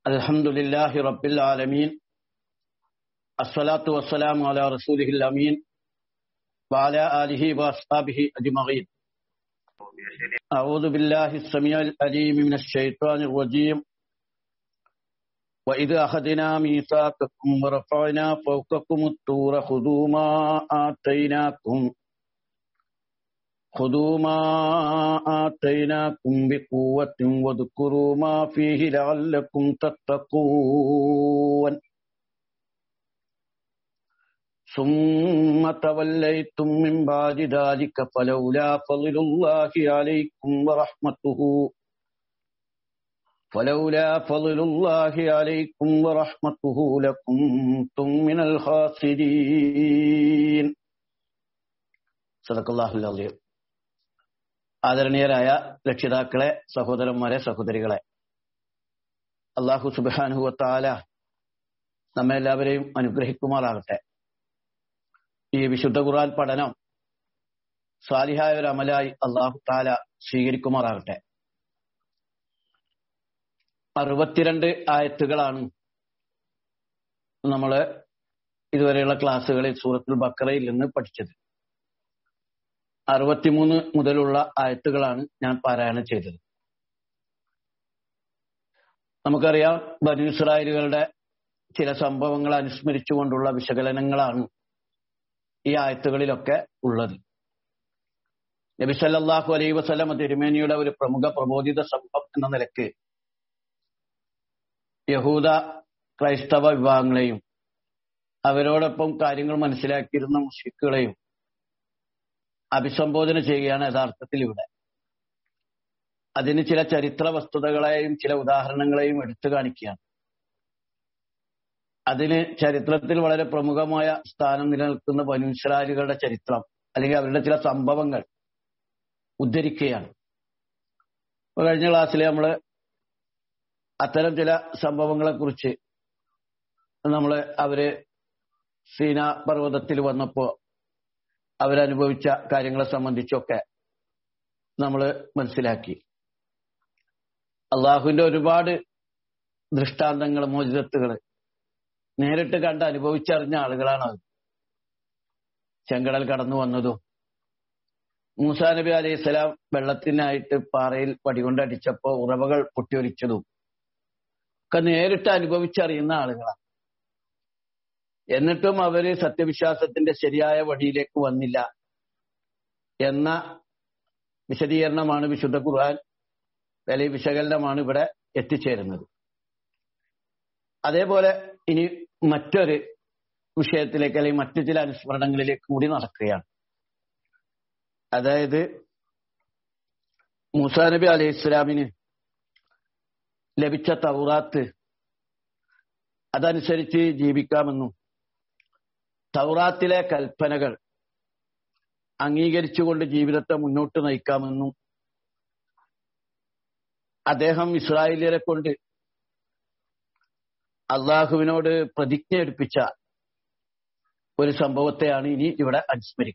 الحمد لله رب العالمين الصلاة والسلام على رسوله الأمين وعلى آله وأصحابه أجمعين أعوذ بالله السميع العليم من الشيطان الرجيم وإذ أخذنا ميثاقكم ورفعنا فوقكم الطور خذوا ما آتيناكم خذوا ما آتيناكم بقوة واذكروا ما فيه لعلكم تتقون ثم توليتم من بعد ذلك فلولا فضل الله عليكم ورحمته فلولا فضل الله عليكم ورحمته لكنتم من الخاسرين صدق الله العظيم ആദരണീയരായ രക്ഷിതാക്കളെ സഹോദരന്മാരെ സഹോദരികളെ അള്ളാഹു സുബാനുഹുവത്താല നമ്മെ എല്ലാവരെയും അനുഗ്രഹിക്കുമാറാകട്ടെ ഈ വിശുദ്ധ ഖുർആൻ പഠനം സ്വാലിഹായ ഒരു അമലായി അള്ളാഹു താല സ്വീകരിക്കുമാറാകട്ടെ അറുപത്തിരണ്ട് ആയത്തുകളാണ് നമ്മൾ ഇതുവരെയുള്ള ക്ലാസ്സുകളിൽ സൂറത്തുൽ ബക്കറയിൽ നിന്ന് പഠിച്ചത് അറുപത്തിമൂന്ന് മുതലുള്ള ആയത്തുകളാണ് ഞാൻ പാരായണം ചെയ്തത് നമുക്കറിയാം ബനു ഇസ്രായേലുകളുടെ ചില സംഭവങ്ങൾ അനുസ്മരിച്ചുകൊണ്ടുള്ള വിശകലനങ്ങളാണ് ഈ ആയത്തുകളിലൊക്കെ ഉള്ളത് നബി സല്ലല്ലാഹു അലൈഹി വസല്ലം തിരുമേനിയുടെ ഒരു പ്രമുഖ പ്രബോധിത സംഭവം എന്ന നിലക്ക് യഹൂദ ക്രൈസ്തവ വിഭാഗങ്ങളെയും അവരോടൊപ്പം കാര്യങ്ങൾ മനസ്സിലാക്കിയിരുന്ന മുഷിക്കുകളെയും അഭിസംബോധന ചെയ്യുകയാണ് യഥാർത്ഥത്തിൽ ഇവിടെ അതിന് ചില ചരിത്ര വസ്തുതകളെയും ചില ഉദാഹരണങ്ങളെയും എടുത്തു കാണിക്കുകയാണ് അതിന് ചരിത്രത്തിൽ വളരെ പ്രമുഖമായ സ്ഥാനം നിലനിൽക്കുന്ന ബനുസ്രാലുകളുടെ ചരിത്രം അല്ലെങ്കിൽ അവരുടെ ചില സംഭവങ്ങൾ ഉദ്ധരിക്കുകയാണ് കഴിഞ്ഞ ക്ലാസ്സിൽ നമ്മൾ അത്തരം ചില സംഭവങ്ങളെ കുറിച്ച് നമ്മൾ അവര് സീന പർവ്വതത്തിൽ വന്നപ്പോ അവരനുഭവിച്ച കാര്യങ്ങളെ സംബന്ധിച്ചൊക്കെ നമ്മൾ മനസ്സിലാക്കി അള്ളാഹുവിന്റെ ഒരുപാട് ദൃഷ്ടാന്തങ്ങൾ മോചിതത്തുകൾ നേരിട്ട് കണ്ട് അനുഭവിച്ചറിഞ്ഞ ആളുകളാണ് അവർ ചെങ്കടൽ കടന്നു വന്നതും മൂസാ നബി അലൈഹി സ്വലാം വെള്ളത്തിനായിട്ട് പാറയിൽ പടികൊണ്ടടിച്ചപ്പോ ഉറവകൾ പൊട്ടിയൊലിച്ചതും ഒക്കെ നേരിട്ട് അനുഭവിച്ചറിയുന്ന ആളുകളാണ് എന്നിട്ടും അവര് സത്യവിശ്വാസത്തിന്റെ ശരിയായ വഴിയിലേക്ക് വന്നില്ല എന്ന വിശദീകരണമാണ് വിശുദ്ധ ഖുർആൻ അല്ലെങ്കിൽ വിശകലനമാണ് ഇവിടെ എത്തിച്ചേരുന്നത് അതേപോലെ ഇനി മറ്റൊരു വിഷയത്തിലേക്ക് അല്ലെങ്കിൽ മറ്റു ചില അനുസ്മരണങ്ങളിലേക്ക് കൂടി നടക്കുകയാണ് അതായത് മൂസാ നബി അലൈഹി ഇസ്ലാമിന് ലഭിച്ച തൗറാത്ത് അതനുസരിച്ച് ജീവിക്കാമെന്നും തൗറാത്തിലെ കൽപ്പനകൾ അംഗീകരിച്ചുകൊണ്ട് ജീവിതത്തെ മുന്നോട്ട് നയിക്കാമെന്നും അദ്ദേഹം ഇസ്രായേലിയരെ കൊണ്ട് അള്ളാഹുവിനോട് പ്രതിജ്ഞ എടുപ്പിച്ച ഒരു സംഭവത്തെയാണ് ഇനി ഇവിടെ അനുസ്മരിക്കുന്നത്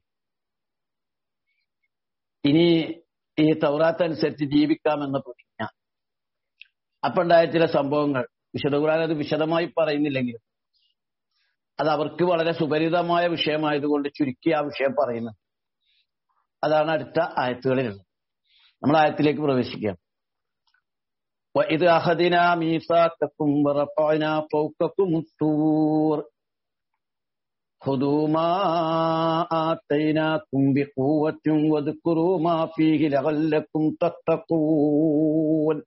ഇനി ഈ തൗറാത്ത് അനുസരിച്ച് ജീവിക്കാമെന്ന പ്രതിജ്ഞ അപ്പുണ്ടായ ചില സംഭവങ്ങൾ വിശുദ്ധ ഖുർആൻ അത് വിശദമായി പറയുന്നില്ലെങ്കിലും അത് അവർക്ക് വളരെ സുപരിതമായ വിഷയമായതുകൊണ്ട് ചുരുക്കി ആ വിഷയം പറയുന്നത് അതാണ് അടുത്ത ആയത്തുകളിലുള്ളത് നമ്മൾ ആയത്തിലേക്ക് പ്രവേശിക്കാം ഇത് അഹദിന മീസാക്കും فوقكم الطور خذوا ما آتيناكم بقوة واذكروا ما فيه لعلكم تتقون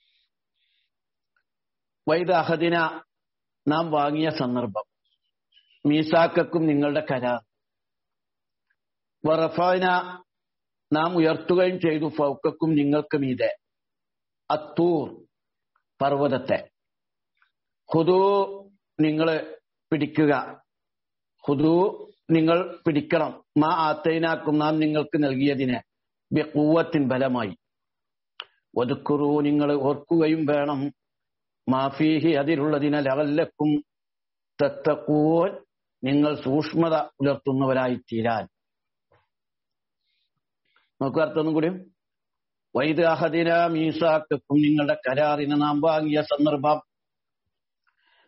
വൈദ അഹദിന നാം വാങ്ങിയ സന്ദർഭം മീസാക്കും നിങ്ങളുടെ കരാർ വറഫാന നാം ഉയർത്തുകയും ചെയ്തു ഫൗക്കും നിങ്ങൾക്ക് മീതെ അത്തൂർ പർവ്വതത്തെ ഹുദു നിങ്ങൾ പിടിക്കുക ഹുദു നിങ്ങൾ പിടിക്കണം മാ ആത്തൈനാക്കും നാം നിങ്ങൾക്ക് നൽകിയതിന് ബിക്കൂവത്തിൻ ബലമായി ഒതുക്കുറു നിങ്ങൾ ഓർക്കുകയും വേണം മാഫീഹി അതിലുള്ളതിനെ ലവല്ലക്കും തത്തക്കൂൻ നിങ്ങൾ സൂക്ഷ്മത പുലർത്തുന്നവരായി തീരാൻ നമുക്ക് അർത്ഥം കൂടി വൈദാഹദിന മീസാക്കും നിങ്ങളുടെ കരാറിന് നാം വാങ്ങിയ സന്ദർഭം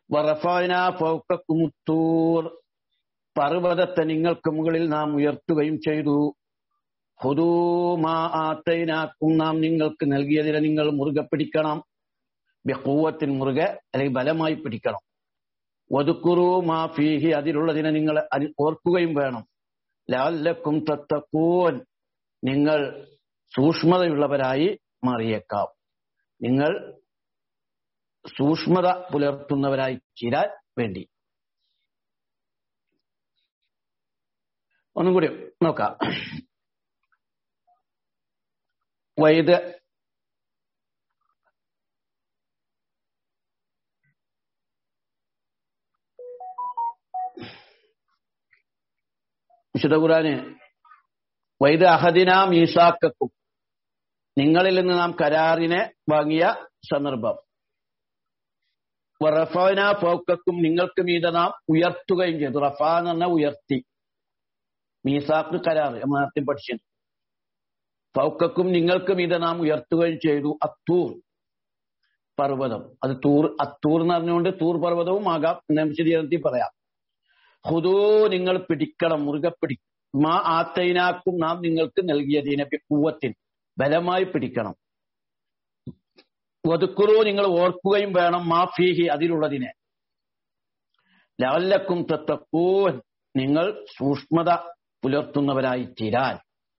വറഫാന ഫൗക്കക്കുമുത്തൂർ പർവ്വതത്തെ നിങ്ങൾക്ക് മുകളിൽ നാം ഉയർത്തുകയും ചെയ്തു ഹുദൂമാ ആത്തൈനാക്കും നാം നിങ്ങൾക്ക് നൽകിയതിനെ നിങ്ങൾ മുറുകെ പിടിക്കണം ബഹൂവത്തിൻ മുറുകെ അല്ലെങ്കിൽ ബലമായി പിടിക്കണം വതുക്കുറു മാ ഫീഹി അതിലുള്ളതിനെ നിങ്ങൾ അരി- ഓർക്കുകയും വേണം ലാലക്കും തത്തക്കൂൻ നിങ്ങൾ സൂക്ഷ്മതയുള്ളവരായി മാറിയേക്കാം നിങ്ങൾ സൂക്ഷ്മത പുലർത്തുന്നവരായി തീരാൻ വേണ്ടി ഒന്നും കൂടി നോക്കാം വൈദ വിശുദ്ധ ഖുറാന് വൈദ അഹദിന മീസാക്കും നിങ്ങളിൽ നിന്ന് നാം കരാറിനെ വാങ്ങിയ സന്ദർഭം റഫാന ഫോക്കും നിങ്ങൾക്ക് മീത നാം ഉയർത്തുകയും ചെയ്തു റഫ എന്ന് പറഞ്ഞാൽ ഉയർത്തി മീസാക്ക് കരാർ നമ്മൾ നേരത്തെ പഠിച്ചു ഫൗക്കും നിങ്ങൾക്ക് മീത നാം ഉയർത്തുകയും ചെയ്തു അത്തൂർ പർവ്വതം അത് തൂർ അത്തൂർ എന്ന് പറഞ്ഞുകൊണ്ട് തൂർ പർവ്വതവും ആകാം എന്ന് വിശദീകരണത്തിൽ പറയാം ഹുദൂ നിങ്ങൾ പിടിക്കണം മുറുകെ പിടി മാ ആത്തൈനാക്കും നാം നിങ്ങൾക്ക് നൽകിയതിനെ പൂവത്തിൽ ബലമായി പിടിക്കണം വതുക്കുറു നിങ്ങൾ ഓർക്കുകയും വേണം മാ ഫീഹി അതിലുള്ളതിനെ ലവല്ലക്കും തത്തക്കൂൻ നിങ്ങൾ സൂക്ഷ്മത പുലർത്തുന്നവരായി തീരാൻ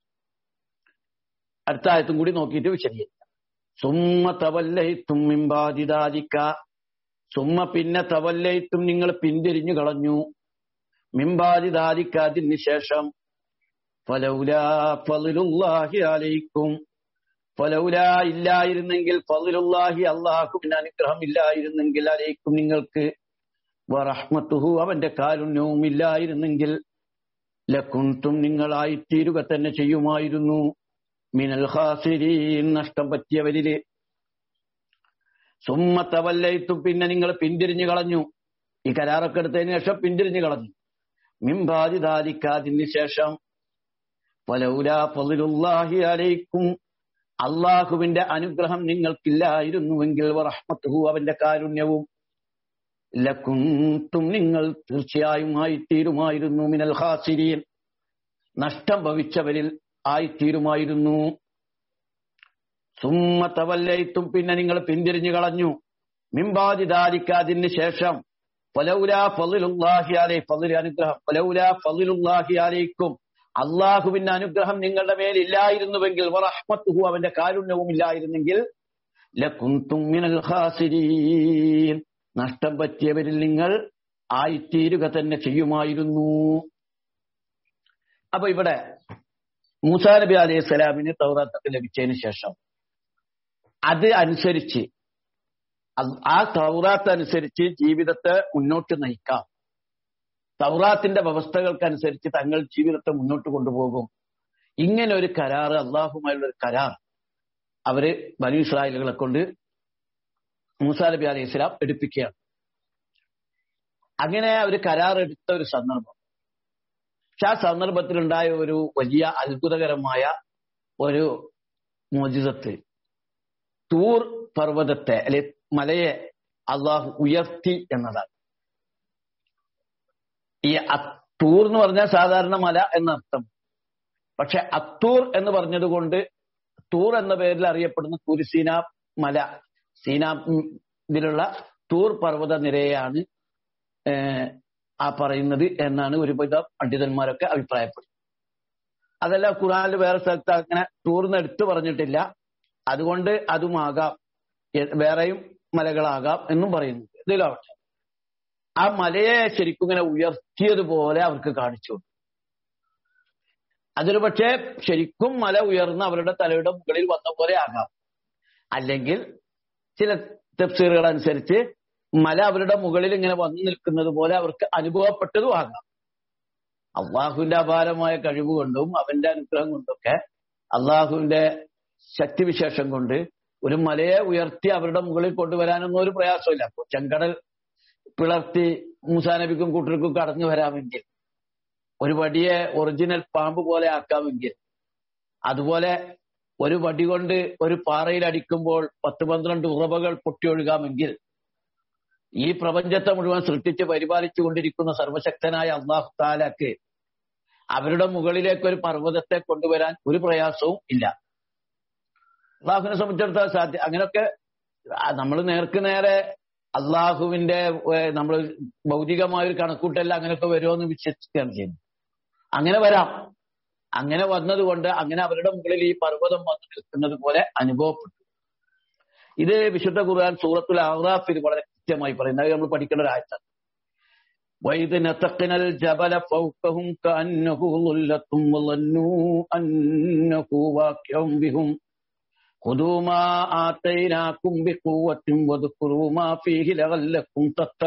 അടുത്ത ആയത്തും കൂടി നോക്കിയിട്ട് വിശദീകരിക്കാം സുമ്മ തവല്ലയിത്തും മിമ്പാതിദാദിക്ക സുമ്മ പിന്നെ തവല്ലയിത്തും നിങ്ങൾ പിന്തിരിഞ്ഞു കളഞ്ഞു മിമ്പാതിദാദിക്ക അതിന് ശേഷം ഫലൗലാ ഫളിലുല്ലാഹി അലൈക്കും ഫലൗലാ ഇല്ലായിരുന്നെങ്കിൽ ഫളിലുല്ലാഹി അള്ളാഹുവിന്റെ അനുഗ്രഹം ഇല്ലായിരുന്നെങ്കിൽ അലൈക്കും നിങ്ങൾക്ക് വറഹ്മത്തുഹു അവന്റെ കാരുണ്യവും ഇല്ലായിരുന്നെങ്കിൽ ലക്കുന്തും നിങ്ങളായിത്തീരുക തന്നെ ചെയ്യുമായിരുന്നു മിനൽ ഖാസിരീൻ നഷ്ടം പറ്റിയവരില് സുമ്മ തവല്ലയിത്തും പിന്നെ നിങ്ങൾ പിന്തിരിഞ്ഞു കളഞ്ഞു ഈ കരാറൊക്കെ എടുത്തതിന് ശേഷം പിന്തിരിഞ്ഞു കളഞ്ഞു മിംബാദി ദാദിക്കാതിന് ശേഷം ഫലൗലാ ഫളിലുല്ലാഹി അലൈക്കും അള്ളാഹുവിന്റെ അനുഗ്രഹം നിങ്ങൾക്കില്ലായിരുന്നുവെങ്കിൽ വറഹ്മത്തുഹു അവന്റെ കാരുണ്യവും ലക്കുന്തും നിങ്ങൾ തീർച്ചയായും ആയിത്തീരുമായിരുന്നു മിനൽ ഖാസിരീൻ നഷ്ടം ഭവിച്ചവരിൽ ആയിത്തീരുമായിരുന്നു സുമ്മ തവല്ലയിത്തും പിന്നെ നിങ്ങൾ പിന്തിരിഞ്ഞു കളഞ്ഞു മിമ്പാതി ദാരിക്കാതിന് ശേഷം ഫലൗലാ ഫളിലുല്ലാഹി അലൈ ഫളിൽ അനുഗ്രഹം ഫലൗലാ ഫളിലുല്ലാഹി അലൈക്കും അള്ളാഹുവിന്റെ അനുഗ്രഹം നിങ്ങളുടെ മേൽ ഇല്ലായിരുന്നുവെങ്കിൽ വറഹ്മത്തുഹു അവന്റെ കാരുണ്യവും ഇല്ലായിരുന്നെങ്കിൽ ലകുന്തും മിനൽ ഖാസിരീൻ നഷ്ടം പറ്റിയവരിൽ നിങ്ങൾ ആയിത്തീരുക തന്നെ ചെയ്യുമായിരുന്നു അപ്പൊ ഇവിടെ മൂസാ നബി അലൈഹി സ്വലാമിന് തൗറാത്തൊക്കെ ലഭിച്ചതിന് ശേഷം അത് അനുസരിച്ച് അത് ആ തൗറാത്ത് അനുസരിച്ച് ജീവിതത്തെ മുന്നോട്ട് നയിക്കാം തൗറാത്തിന്റെ വ്യവസ്ഥകൾക്കനുസരിച്ച് തങ്ങൾ ജീവിതത്തെ മുന്നോട്ട് കൊണ്ടുപോകും ഇങ്ങനെ ഒരു കരാറ് അള്ളാഹുമായുള്ള ഒരു കരാർ അവര് ബനു ഇസ്രായേലുകളെ കൊണ്ട് മൂസാ നബി അലൈഹി ഇസ്ലാം എടുപ്പിക്കുകയാണ് അങ്ങനെ അവർ കരാർ എടുത്ത ഒരു സന്ദർഭം പക്ഷെ ആ സന്ദർഭത്തിലുണ്ടായ ഒരു വലിയ അത്ഭുതകരമായ ഒരു മോചിതത്ത് തൂർ പർവ്വതത്തെ അല്ലെ മലയെ അള്ളാഹു ഉയർത്തി എന്നതാണ് ഈ അത്തൂർ എന്ന് പറഞ്ഞാൽ സാധാരണ മല എന്നർത്ഥം പക്ഷെ അത്തൂർ എന്ന് പറഞ്ഞതുകൊണ്ട് തൂർ എന്ന പേരിൽ അറിയപ്പെടുന്ന കുരുസീന മല സീന ഇതിലുള്ള തൂർ പർവ്വത നിരയാണ് ആ പറയുന്നത് എന്നാണ് ഒരുവിധ പണ്ഡിതന്മാരൊക്കെ അഭിപ്രായപ്പെടുന്നത് അതല്ല ഖുറാനിൽ വേറെ സ്ഥലത്ത് അങ്ങനെ ടൂർന്ന് എടുത്തു പറഞ്ഞിട്ടില്ല അതുകൊണ്ട് അതുമാകാം വേറെയും മലകളാകാം എന്നും പറയുന്നു ഇതിലാവട്ടെ ആ മലയെ ശരിക്കും ഇങ്ങനെ ഉയർത്തിയതുപോലെ അവർക്ക് കാണിച്ചു അതൊരു പക്ഷേ ശരിക്കും മല ഉയർന്ന് അവരുടെ തലയുടെ മുകളിൽ വന്ന പോലെ ആകാം അല്ലെങ്കിൽ ചില തെഫ്സീറുകൾ അനുസരിച്ച് മല അവരുടെ മുകളിൽ ഇങ്ങനെ വന്നു നിൽക്കുന്നത് പോലെ അവർക്ക് അനുഭവപ്പെട്ടതും ആകാം അള്ളാഹുവിന്റെ അപാരമായ കഴിവ് കൊണ്ടും അവന്റെ അനുഗ്രഹം കൊണ്ടൊക്കെ അള്ളാഹുവിന്റെ ശക്തിവിശേഷം കൊണ്ട് ഒരു മലയെ ഉയർത്തി അവരുടെ മുകളിൽ കൊണ്ടുവരാനൊന്നും ഒരു പ്രയാസമില്ല അപ്പൊ ചെങ്കടൽ പിളർത്തി മൂസാനബിക്കും കൂട്ടർക്കും കടന്നു വരാമെങ്കിൽ ഒരു വടിയെ ഒറിജിനൽ പാമ്പ് പോലെ ആക്കാമെങ്കിൽ അതുപോലെ ഒരു വടി കൊണ്ട് ഒരു പാറയിൽ അടിക്കുമ്പോൾ പത്ത് പന്ത്രണ്ട് ഉറവകൾ പൊട്ടിയൊഴുകാമെങ്കിൽ ഈ പ്രപഞ്ചത്തെ മുഴുവൻ സൃഷ്ടിച്ച് പരിപാലിച്ചു കൊണ്ടിരിക്കുന്ന സർവശക്തനായ അള്ളാഹു താലാക്ക് അവരുടെ മുകളിലേക്ക് ഒരു പർവ്വതത്തെ കൊണ്ടുവരാൻ ഒരു പ്രയാസവും ഇല്ല അള്ളാഹുവിനെ സംബന്ധിച്ചിടത്തോളം സാധ്യ അങ്ങനെയൊക്കെ നമ്മൾ നേർക്ക് നേരെ അള്ളാഹുവിന്റെ നമ്മൾ ഭൗതികമായ ഒരു കണക്കൂട്ടല്ല അങ്ങനെയൊക്കെ വരുമോ എന്ന് വിശ്വസിക്കുകയാണ് ചെയ്യുന്നത് അങ്ങനെ വരാം അങ്ങനെ വന്നതുകൊണ്ട് അങ്ങനെ അവരുടെ മുകളിൽ ഈ പർവ്വതം വന്ന് നിൽക്കുന്നത് പോലെ അനുഭവപ്പെട്ടു ഇത് വിശുദ്ധ ഖുർആൻ സൂറത്തുൽ അഹ്റാഫിൽ വളരെ കൃത്യമായി പറയുന്നത് അത് നമ്മൾ പഠിക്കേണ്ട ഒരു ആയത്താണ് وإذ نتقنا الجبل فوقهم كأنه ظلة وظنوا أنه واقع بهم خذوا ما آتيناكم بقوة واذكروا ما فيه لعلكم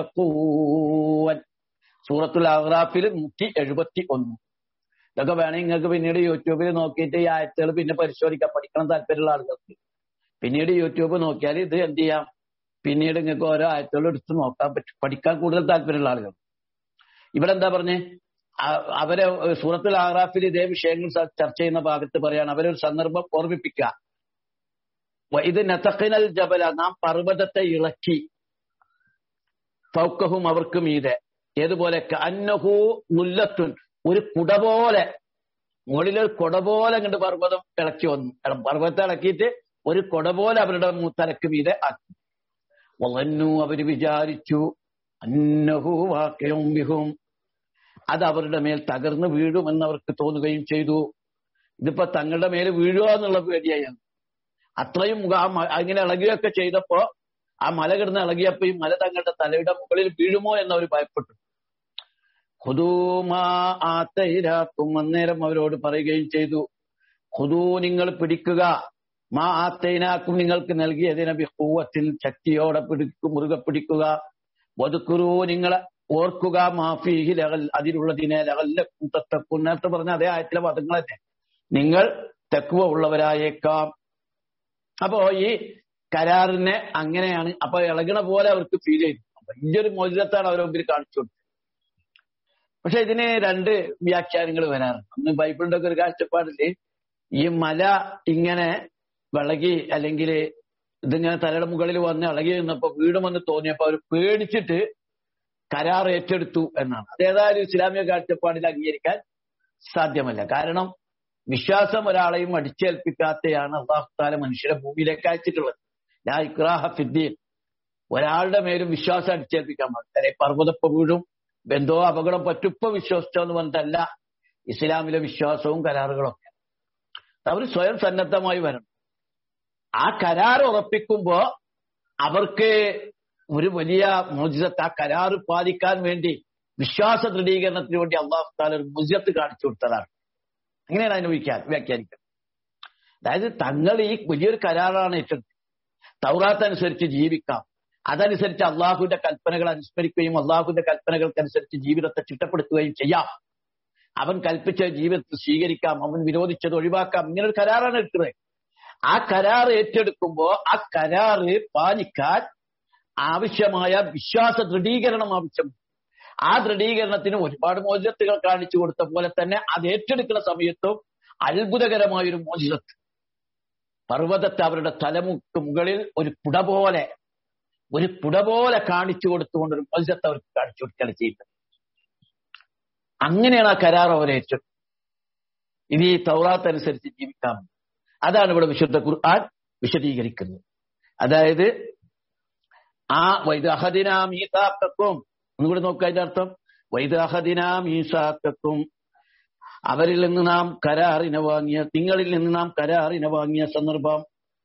تتقون സൂറത്തുൽ അഹ്റാഫിൽ നൂറ്റി എഴുപത്തി ഒന്ന് ഇതൊക്കെ വേണമെങ്കിൽ നിങ്ങൾക്ക് പിന്നീട് യൂട്യൂബിൽ നോക്കിയിട്ട് ഈ ആയത്തുകൾ പിന്നെ പരിശോധിക്കാൻ പഠിക്കണം താല്പര്യമുള്ള ആളുകൾക്ക് പിന്നീട് യൂട്യൂബ് നോക്കിയാൽ ഇത് എന്ത് ചെയ്യാം പിന്നീട് നിങ്ങൾക്ക് ഓരോ ആയത്തുകൾ എടുത്ത് നോക്കാൻ പറ്റും പഠിക്കാൻ കൂടുതൽ താല്പര്യമുള്ള ആളുകൾ ഇവിടെ എന്താ പറഞ്ഞേ അവരെ സൂറത്തുൽ ആറാഫിൽ ഇതേ വിഷയങ്ങൾ ചർച്ച ചെയ്യുന്ന ഭാഗത്ത് പറയാണ് അവരൊരു സന്ദർഭം ഓർമ്മിപ്പിക്കുക ഇത് നത്തഖിനൽ ജബല നാം പർവ്വതത്തെ ഇളക്കി ഫൗക്കഹും അവർക്ക് മീതെ ഏതുപോലെ അന്നഹു മുല്ലത്തുൻ ഒരു കുട പോലെ മുകളിലൊരു കുട പോലെ കണ്ട് പർവ്വതം ഇളക്കി വന്നു പർവ്വതത്തെ ഇളക്കിയിട്ട് ഒരു കുട പോലെ അവരുടെ തലക്ക് മീതെ ആക്കി വളന്നു അവര് വിചാരിച്ചു അന്നഹു വാക്കയും ബിഹും അത് അവരുടെ മേൽ തകർന്നു വീഴുമെന്ന് അവർക്ക് തോന്നുകയും ചെയ്തു ഇതിപ്പോ തങ്ങളുടെ മേൽ വീഴുക എന്നുള്ള പേടിയായി അത്രയും അങ്ങനെ ഇളകുകയൊക്കെ ചെയ്തപ്പോ ആ മല കിടന്ന് ഇളകിയപ്പോ ഈ മല തങ്ങളുടെ തലയുടെ മുകളിൽ വീഴുമോ എന്നവർ ഭയപ്പെട്ടു ഹുദൂമാ ആത്തൈരാക്കും അന്നേരം അവരോട് പറയുകയും ചെയ്തു ഹുദൂ നിങ്ങൾ പിടിക്കുക മാ ആത്തൈനാക്കും നിങ്ങൾക്ക് നൽകിയതിനെ ബിഹൂവത്തിൽ ശക്തിയോടെ പിടിക്കും മുറുകെ പിടിക്കുക വതുക്കുറു നിങ്ങളെ ഓർക്കുക മാഫീഹി ലഹൽ അതിലുള്ളതിനെ ലഹല്ലക്കും തത്തക്കും നേരത്തെ പറഞ്ഞ അതേ ആയത്തിലെ പദങ്ങൾ തന്നെ നിങ്ങൾ തെക്കുവ ഉള്ളവരായേക്കാം അപ്പോ ഈ കരാറിനെ അങ്ങനെയാണ് അപ്പൊ ഇളകണ പോലെ അവർക്ക് ഫീൽ ചെയ്തു വലിയൊരു മോചിതത്താണ് അവരുടെ മുമ്പിൽ കാണിച്ചു കൊടുത്തത് പക്ഷെ ഇതിന് രണ്ട് വ്യാഖ്യാനങ്ങൾ വരാറുണ്ട് ഒന്ന് ബൈബിളിന്റെ ഒക്കെ ഒരു കാഴ്ചപ്പാടില് ഈ മല ഇങ്ങനെ വിളകി അല്ലെങ്കിൽ ഇതിങ്ങനെ തലയുടെ മുകളിൽ വന്ന് ഇളകി നിന്നപ്പോ വീടുമെന്ന് തോന്നിയപ്പോ അവർ പേടിച്ചിട്ട് കരാർ ഏറ്റെടുത്തു എന്നാണ് അതേതായാലും ഇസ്ലാമിക കാഴ്ചപ്പാടിൽ അംഗീകരിക്കാൻ സാധ്യമല്ല കാരണം വിശ്വാസം ഒരാളെയും അടിച്ചേൽപ്പിക്കാത്തയാണ് അള്ളാഹുത്താല മനുഷ്യരെ ഭൂമിയിലേക്ക് അയച്ചിട്ടുള്ളത് ലാ ഇക്രാഹ ഫിദ്ദീൻ ഒരാളുടെ മേലും വിശ്വാസം അടിച്ചേൽപ്പിക്കാൻ പാടില്ല പർവ്വതപ്പ വീഴും എന്തോ അപകടം പറ്റുപ്പ വിശ്വസിച്ചോന്ന് പറഞ്ഞിട്ടല്ല ഇസ്ലാമിലെ വിശ്വാസവും കരാറുകളൊക്കെ അവർ സ്വയം സന്നദ്ധമായി വരണം ആ കരാർ ഉറപ്പിക്കുമ്പോ അവർക്ക് ഒരു വലിയ മോചിതത്ത് ആ കരാറ് പാലിക്കാൻ വേണ്ടി വിശ്വാസ ദൃഢീകരണത്തിന് വേണ്ടി അള്ളാഹു താല ഒരു മുജിയത്ത് കാണിച്ചു കൊടുത്തതാണ് അങ്ങനെയാണ് അതിനെ വ്യാഖ്യാനിക്കുന്നത് അതായത് തങ്ങൾ ഈ വലിയൊരു കരാറാണ് ഏറ്റെടുത്തത് തൗറാത്ത് അനുസരിച്ച് ജീവിക്കാം അതനുസരിച്ച് അള്ളാഹുവിന്റെ കൽപ്പനകൾ അനുസ്മരിക്കുകയും അള്ളാഹുവിന്റെ കൽപ്പനകൾക്കനുസരിച്ച് ജീവിതത്തെ ചിട്ടപ്പെടുത്തുകയും ചെയ്യാം അവൻ കൽപ്പിച്ച ജീവിതത്തിൽ സ്വീകരിക്കാം അവൻ വിരോധിച്ചത് ഒഴിവാക്കാം ഇങ്ങനെ ഒരു കരാറാണ് എടുക്കുന്നത് ആ കരാർ ഏറ്റെടുക്കുമ്പോ ആ കരാറ് പാലിക്കാൻ ആവശ്യമായ വിശ്വാസ ദൃഢീകരണം ആവശ്യമുണ്ട് ആ ദൃഢീകരണത്തിന് ഒരുപാട് മോചിതത്തുകൾ കാണിച്ചു കൊടുത്ത പോലെ തന്നെ അത് ഏറ്റെടുക്കുന്ന സമയത്തും അത്ഭുതകരമായൊരു മോചിതത്ത് പർവ്വതത്തെ അവരുടെ തലമുക്ക് മുകളിൽ ഒരു കുട പോലെ ഒരു കുട പോലെ കാണിച്ചു കൊടുത്തുകൊണ്ട് ഒരു മോചിതത്തെ അവർക്ക് കാണിച്ചു കൊടുക്കുകയാണ് ചെയ്യുന്നത് അങ്ങനെയാണ് ആ കരാർ അവരെ ഏറ്റെടുത്തത് ഇനി ഈ തൗറാത്ത് അനുസരിച്ച് ജീവിക്കാം അതാണ് ഇവിടെ വിശുദ്ധ ഖുർആൻ വിശദീകരിക്കുന്നത് അതായത് ആ വൈദഹദിനാമീസാക്കും ഒന്നുകൂടി നോക്കുക അതിന്റെ അർത്ഥം വൈദഹദിനാമീസാക്കും അവരിൽ നിന്ന് നാം കരാറിനെ വാങ്ങിയ നിങ്ങളിൽ നിന്ന് നാം കരാറിനെ വാങ്ങിയ സന്ദർഭം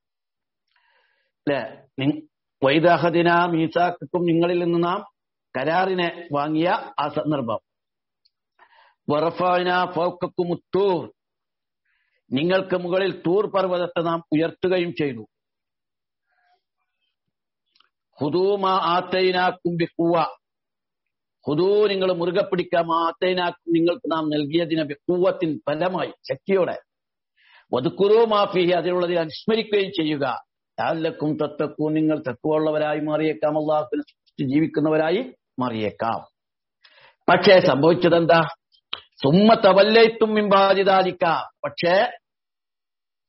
അല്ലെ വൈദാഹദിനാമീസാക്കും നിങ്ങളിൽ നിന്ന് നാം കരാറിനെ വാങ്ങിയ ആ സന്ദർഭം വറഫാന ഫൗക്കക്കുമുത്തൂർ നിങ്ങൾക്ക് മുകളിൽ തൂർ പർവ്വതത്തെ നാം ഉയർത്തുകയും ചെയ്തു ഹുദൂമ ആത്തൈനാക്കും ബിക്കുവ ഹുദൂ നിങ്ങൾ മുറുകെ പിടിക്കാം ആത്തൈനാക്കും നിങ്ങൾക്ക് നാം നൽകിയതിനെ ബിക്കുവത്തിൻ ഫലമായി ശക്തിയോടെ വധുക്കുറു മാഫിഹി അതിലുള്ളത് അനുസ്മരിക്കുകയും ചെയ്യുക ലാലക്കും തത്തക്കും നിങ്ങൾ തക്കുവുള്ളവരായി മാറിയേക്കാം അള്ളാഹുവിനെ ജീവിക്കുന്നവരായി മാറിയേക്കാം പക്ഷേ സംഭവിച്ചതെന്താ സുമ്മ തവല്ലയിത്തും മിമ്പാതിദാലിക്ക പക്ഷേ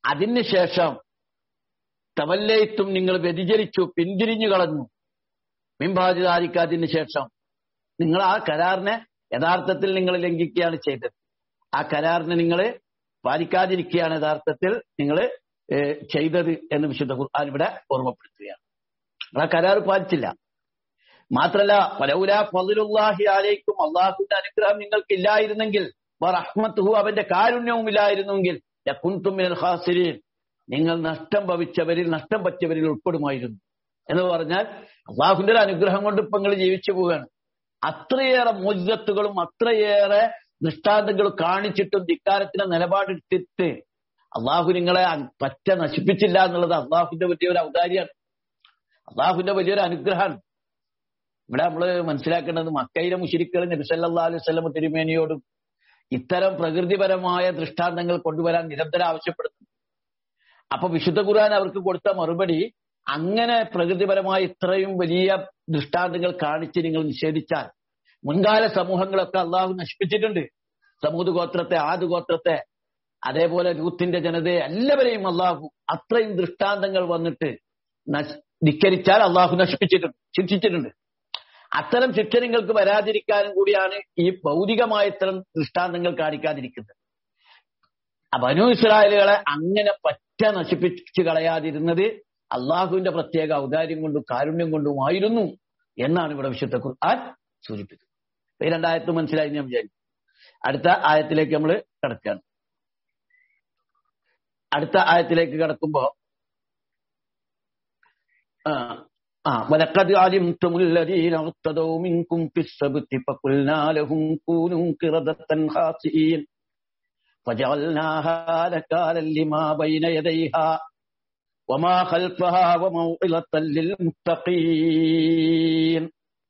അതിനുശേഷം തവല്ലയിത്തും നിങ്ങൾ വ്യതിചരിച്ചു പിന്തിരിഞ്ഞു കളഞ്ഞു മിംബാജിതാരിക്കാതിന് ശേഷം നിങ്ങൾ ആ കരാറിനെ യഥാർത്ഥത്തിൽ നിങ്ങൾ ലംഘിക്കുകയാണ് ചെയ്തത് ആ കരാറിനെ നിങ്ങൾ പാലിക്കാതിരിക്കുകയാണ് യഥാർത്ഥത്തിൽ നിങ്ങൾ ചെയ്തത് എന്ന് വിശുദ്ധ ഖുർആൻ ഇവിടെ ഓർമ്മപ്പെടുത്തുകയാണ് നിങ്ങൾ ആ കരാർ പാലിച്ചില്ല മാത്രല്ല പലൗല ഫضലുല്ലാഹി അലൈക്കും അള്ളാഹുവിന്റെ അനുഗ്രഹം നിങ്ങൾക്ക് ഇല്ലായിരുന്നെങ്കിൽ റഹ്മത്തുഹു അവന്റെ കാരുണ്യവും ഇല്ലായിരുന്നെങ്കിൽ ലകുൻതും മിനൽ ഖാസിരീൻ നിങ്ങൾ നഷ്ടം ഭവിച്ചവരിൽ നഷ്ടം പറ്റിയവരിൽ ഉൾപ്പെടുമായിരുന്നു എന്ന് പറഞ്ഞാൽ അള്ളാഹുവിന്റെ ഒരു അനുഗ്രഹം കൊണ്ട് ഇപ്പൊ നിങ്ങൾ ജീവിച്ചു പോവുകയാണ് അത്രയേറെ മോചിതത്തുകളും അത്രയേറെ ദൃഷ്ടാന്തങ്ങളും കാണിച്ചിട്ടും ധിക്കാരത്തിന്റെ നിലപാടെടുത്തിട്ട് അള്ളാഹു നിങ്ങളെ പറ്റ നശിപ്പിച്ചില്ല എന്നുള്ളത് അള്ളാഹുവിന്റെ വലിയൊരു ഔദാര്യമാണ് അള്ളാഹുവിന്റെ വലിയൊരു അനുഗ്രഹമാണ് ഇവിടെ നമ്മൾ മനസ്സിലാക്കേണ്ടത് മക്കയിലെ മുഷിരിക്കൾ നബിസല്ലാ അലൈഹി സ്വലം തിരുമേനിയോടും ഇത്തരം പ്രകൃതിപരമായ ദൃഷ്ടാന്തങ്ങൾ കൊണ്ടുവരാൻ നിരന്തരം ആവശ്യപ്പെടുന്നു അപ്പൊ വിശുദ്ധ ഖുർആൻ അവർക്ക് കൊടുത്ത മറുപടി അങ്ങനെ പ്രകൃതിപരമായ ഇത്രയും വലിയ ദൃഷ്ടാന്തങ്ങൾ കാണിച്ച് നിങ്ങൾ നിഷേധിച്ചാൽ മുൻകാല സമൂഹങ്ങളൊക്കെ അള്ളാഹു നശിപ്പിച്ചിട്ടുണ്ട് സമൂത് ഗോത്രത്തെ ആദ് ഗോത്രത്തെ അതേപോലെ രൂത്തിന്റെ ജനതയെ എല്ലാവരെയും അള്ളാഹു അത്രയും ദൃഷ്ടാന്തങ്ങൾ വന്നിട്ട് ധിക്കരിച്ചാൽ അള്ളാഹു നശിപ്പിച്ചിട്ടുണ്ട് ശിക്ഷിച്ചിട്ടുണ്ട് അത്തരം ശിക്ഷ നിങ്ങൾക്ക് വരാതിരിക്കാനും കൂടിയാണ് ഈ ഭൗതികമായ ഇത്തരം ദൃഷ്ടാന്തങ്ങൾ കാണിക്കാതിരിക്കുന്നത് ബനു ഇസ്രായേലുകളെ അങ്ങനെ പറ്റ നശിപ്പിച്ച് കളയാതിരുന്നത് അള്ളാഹുവിന്റെ പ്രത്യേക ഔദാര്യം കൊണ്ടും കാരുണ്യം കൊണ്ടുമായിരുന്നു എന്നാണ് ഇവിടെ വിശുദ്ധ ഖുർആൻ സൂചിപ്പിക്കുന്നത് ഈ രണ്ടായത്ത് മനസ്സിലായി ഞാൻ വിചാരിക്കും അടുത്ത ആയത്തിലേക്ക് നമ്മൾ കിടക്കുകയാണ് അടുത്ത ആയത്തിലേക്ക് കിടക്കുമ്പോ ആ ولقد علمتم الذين ارتدوا منكم في السبت فقلنا لهم كونوا قردة خاسئين فجعلناها نكالا لما بين يديها وما خلفها وموعظة للمتقين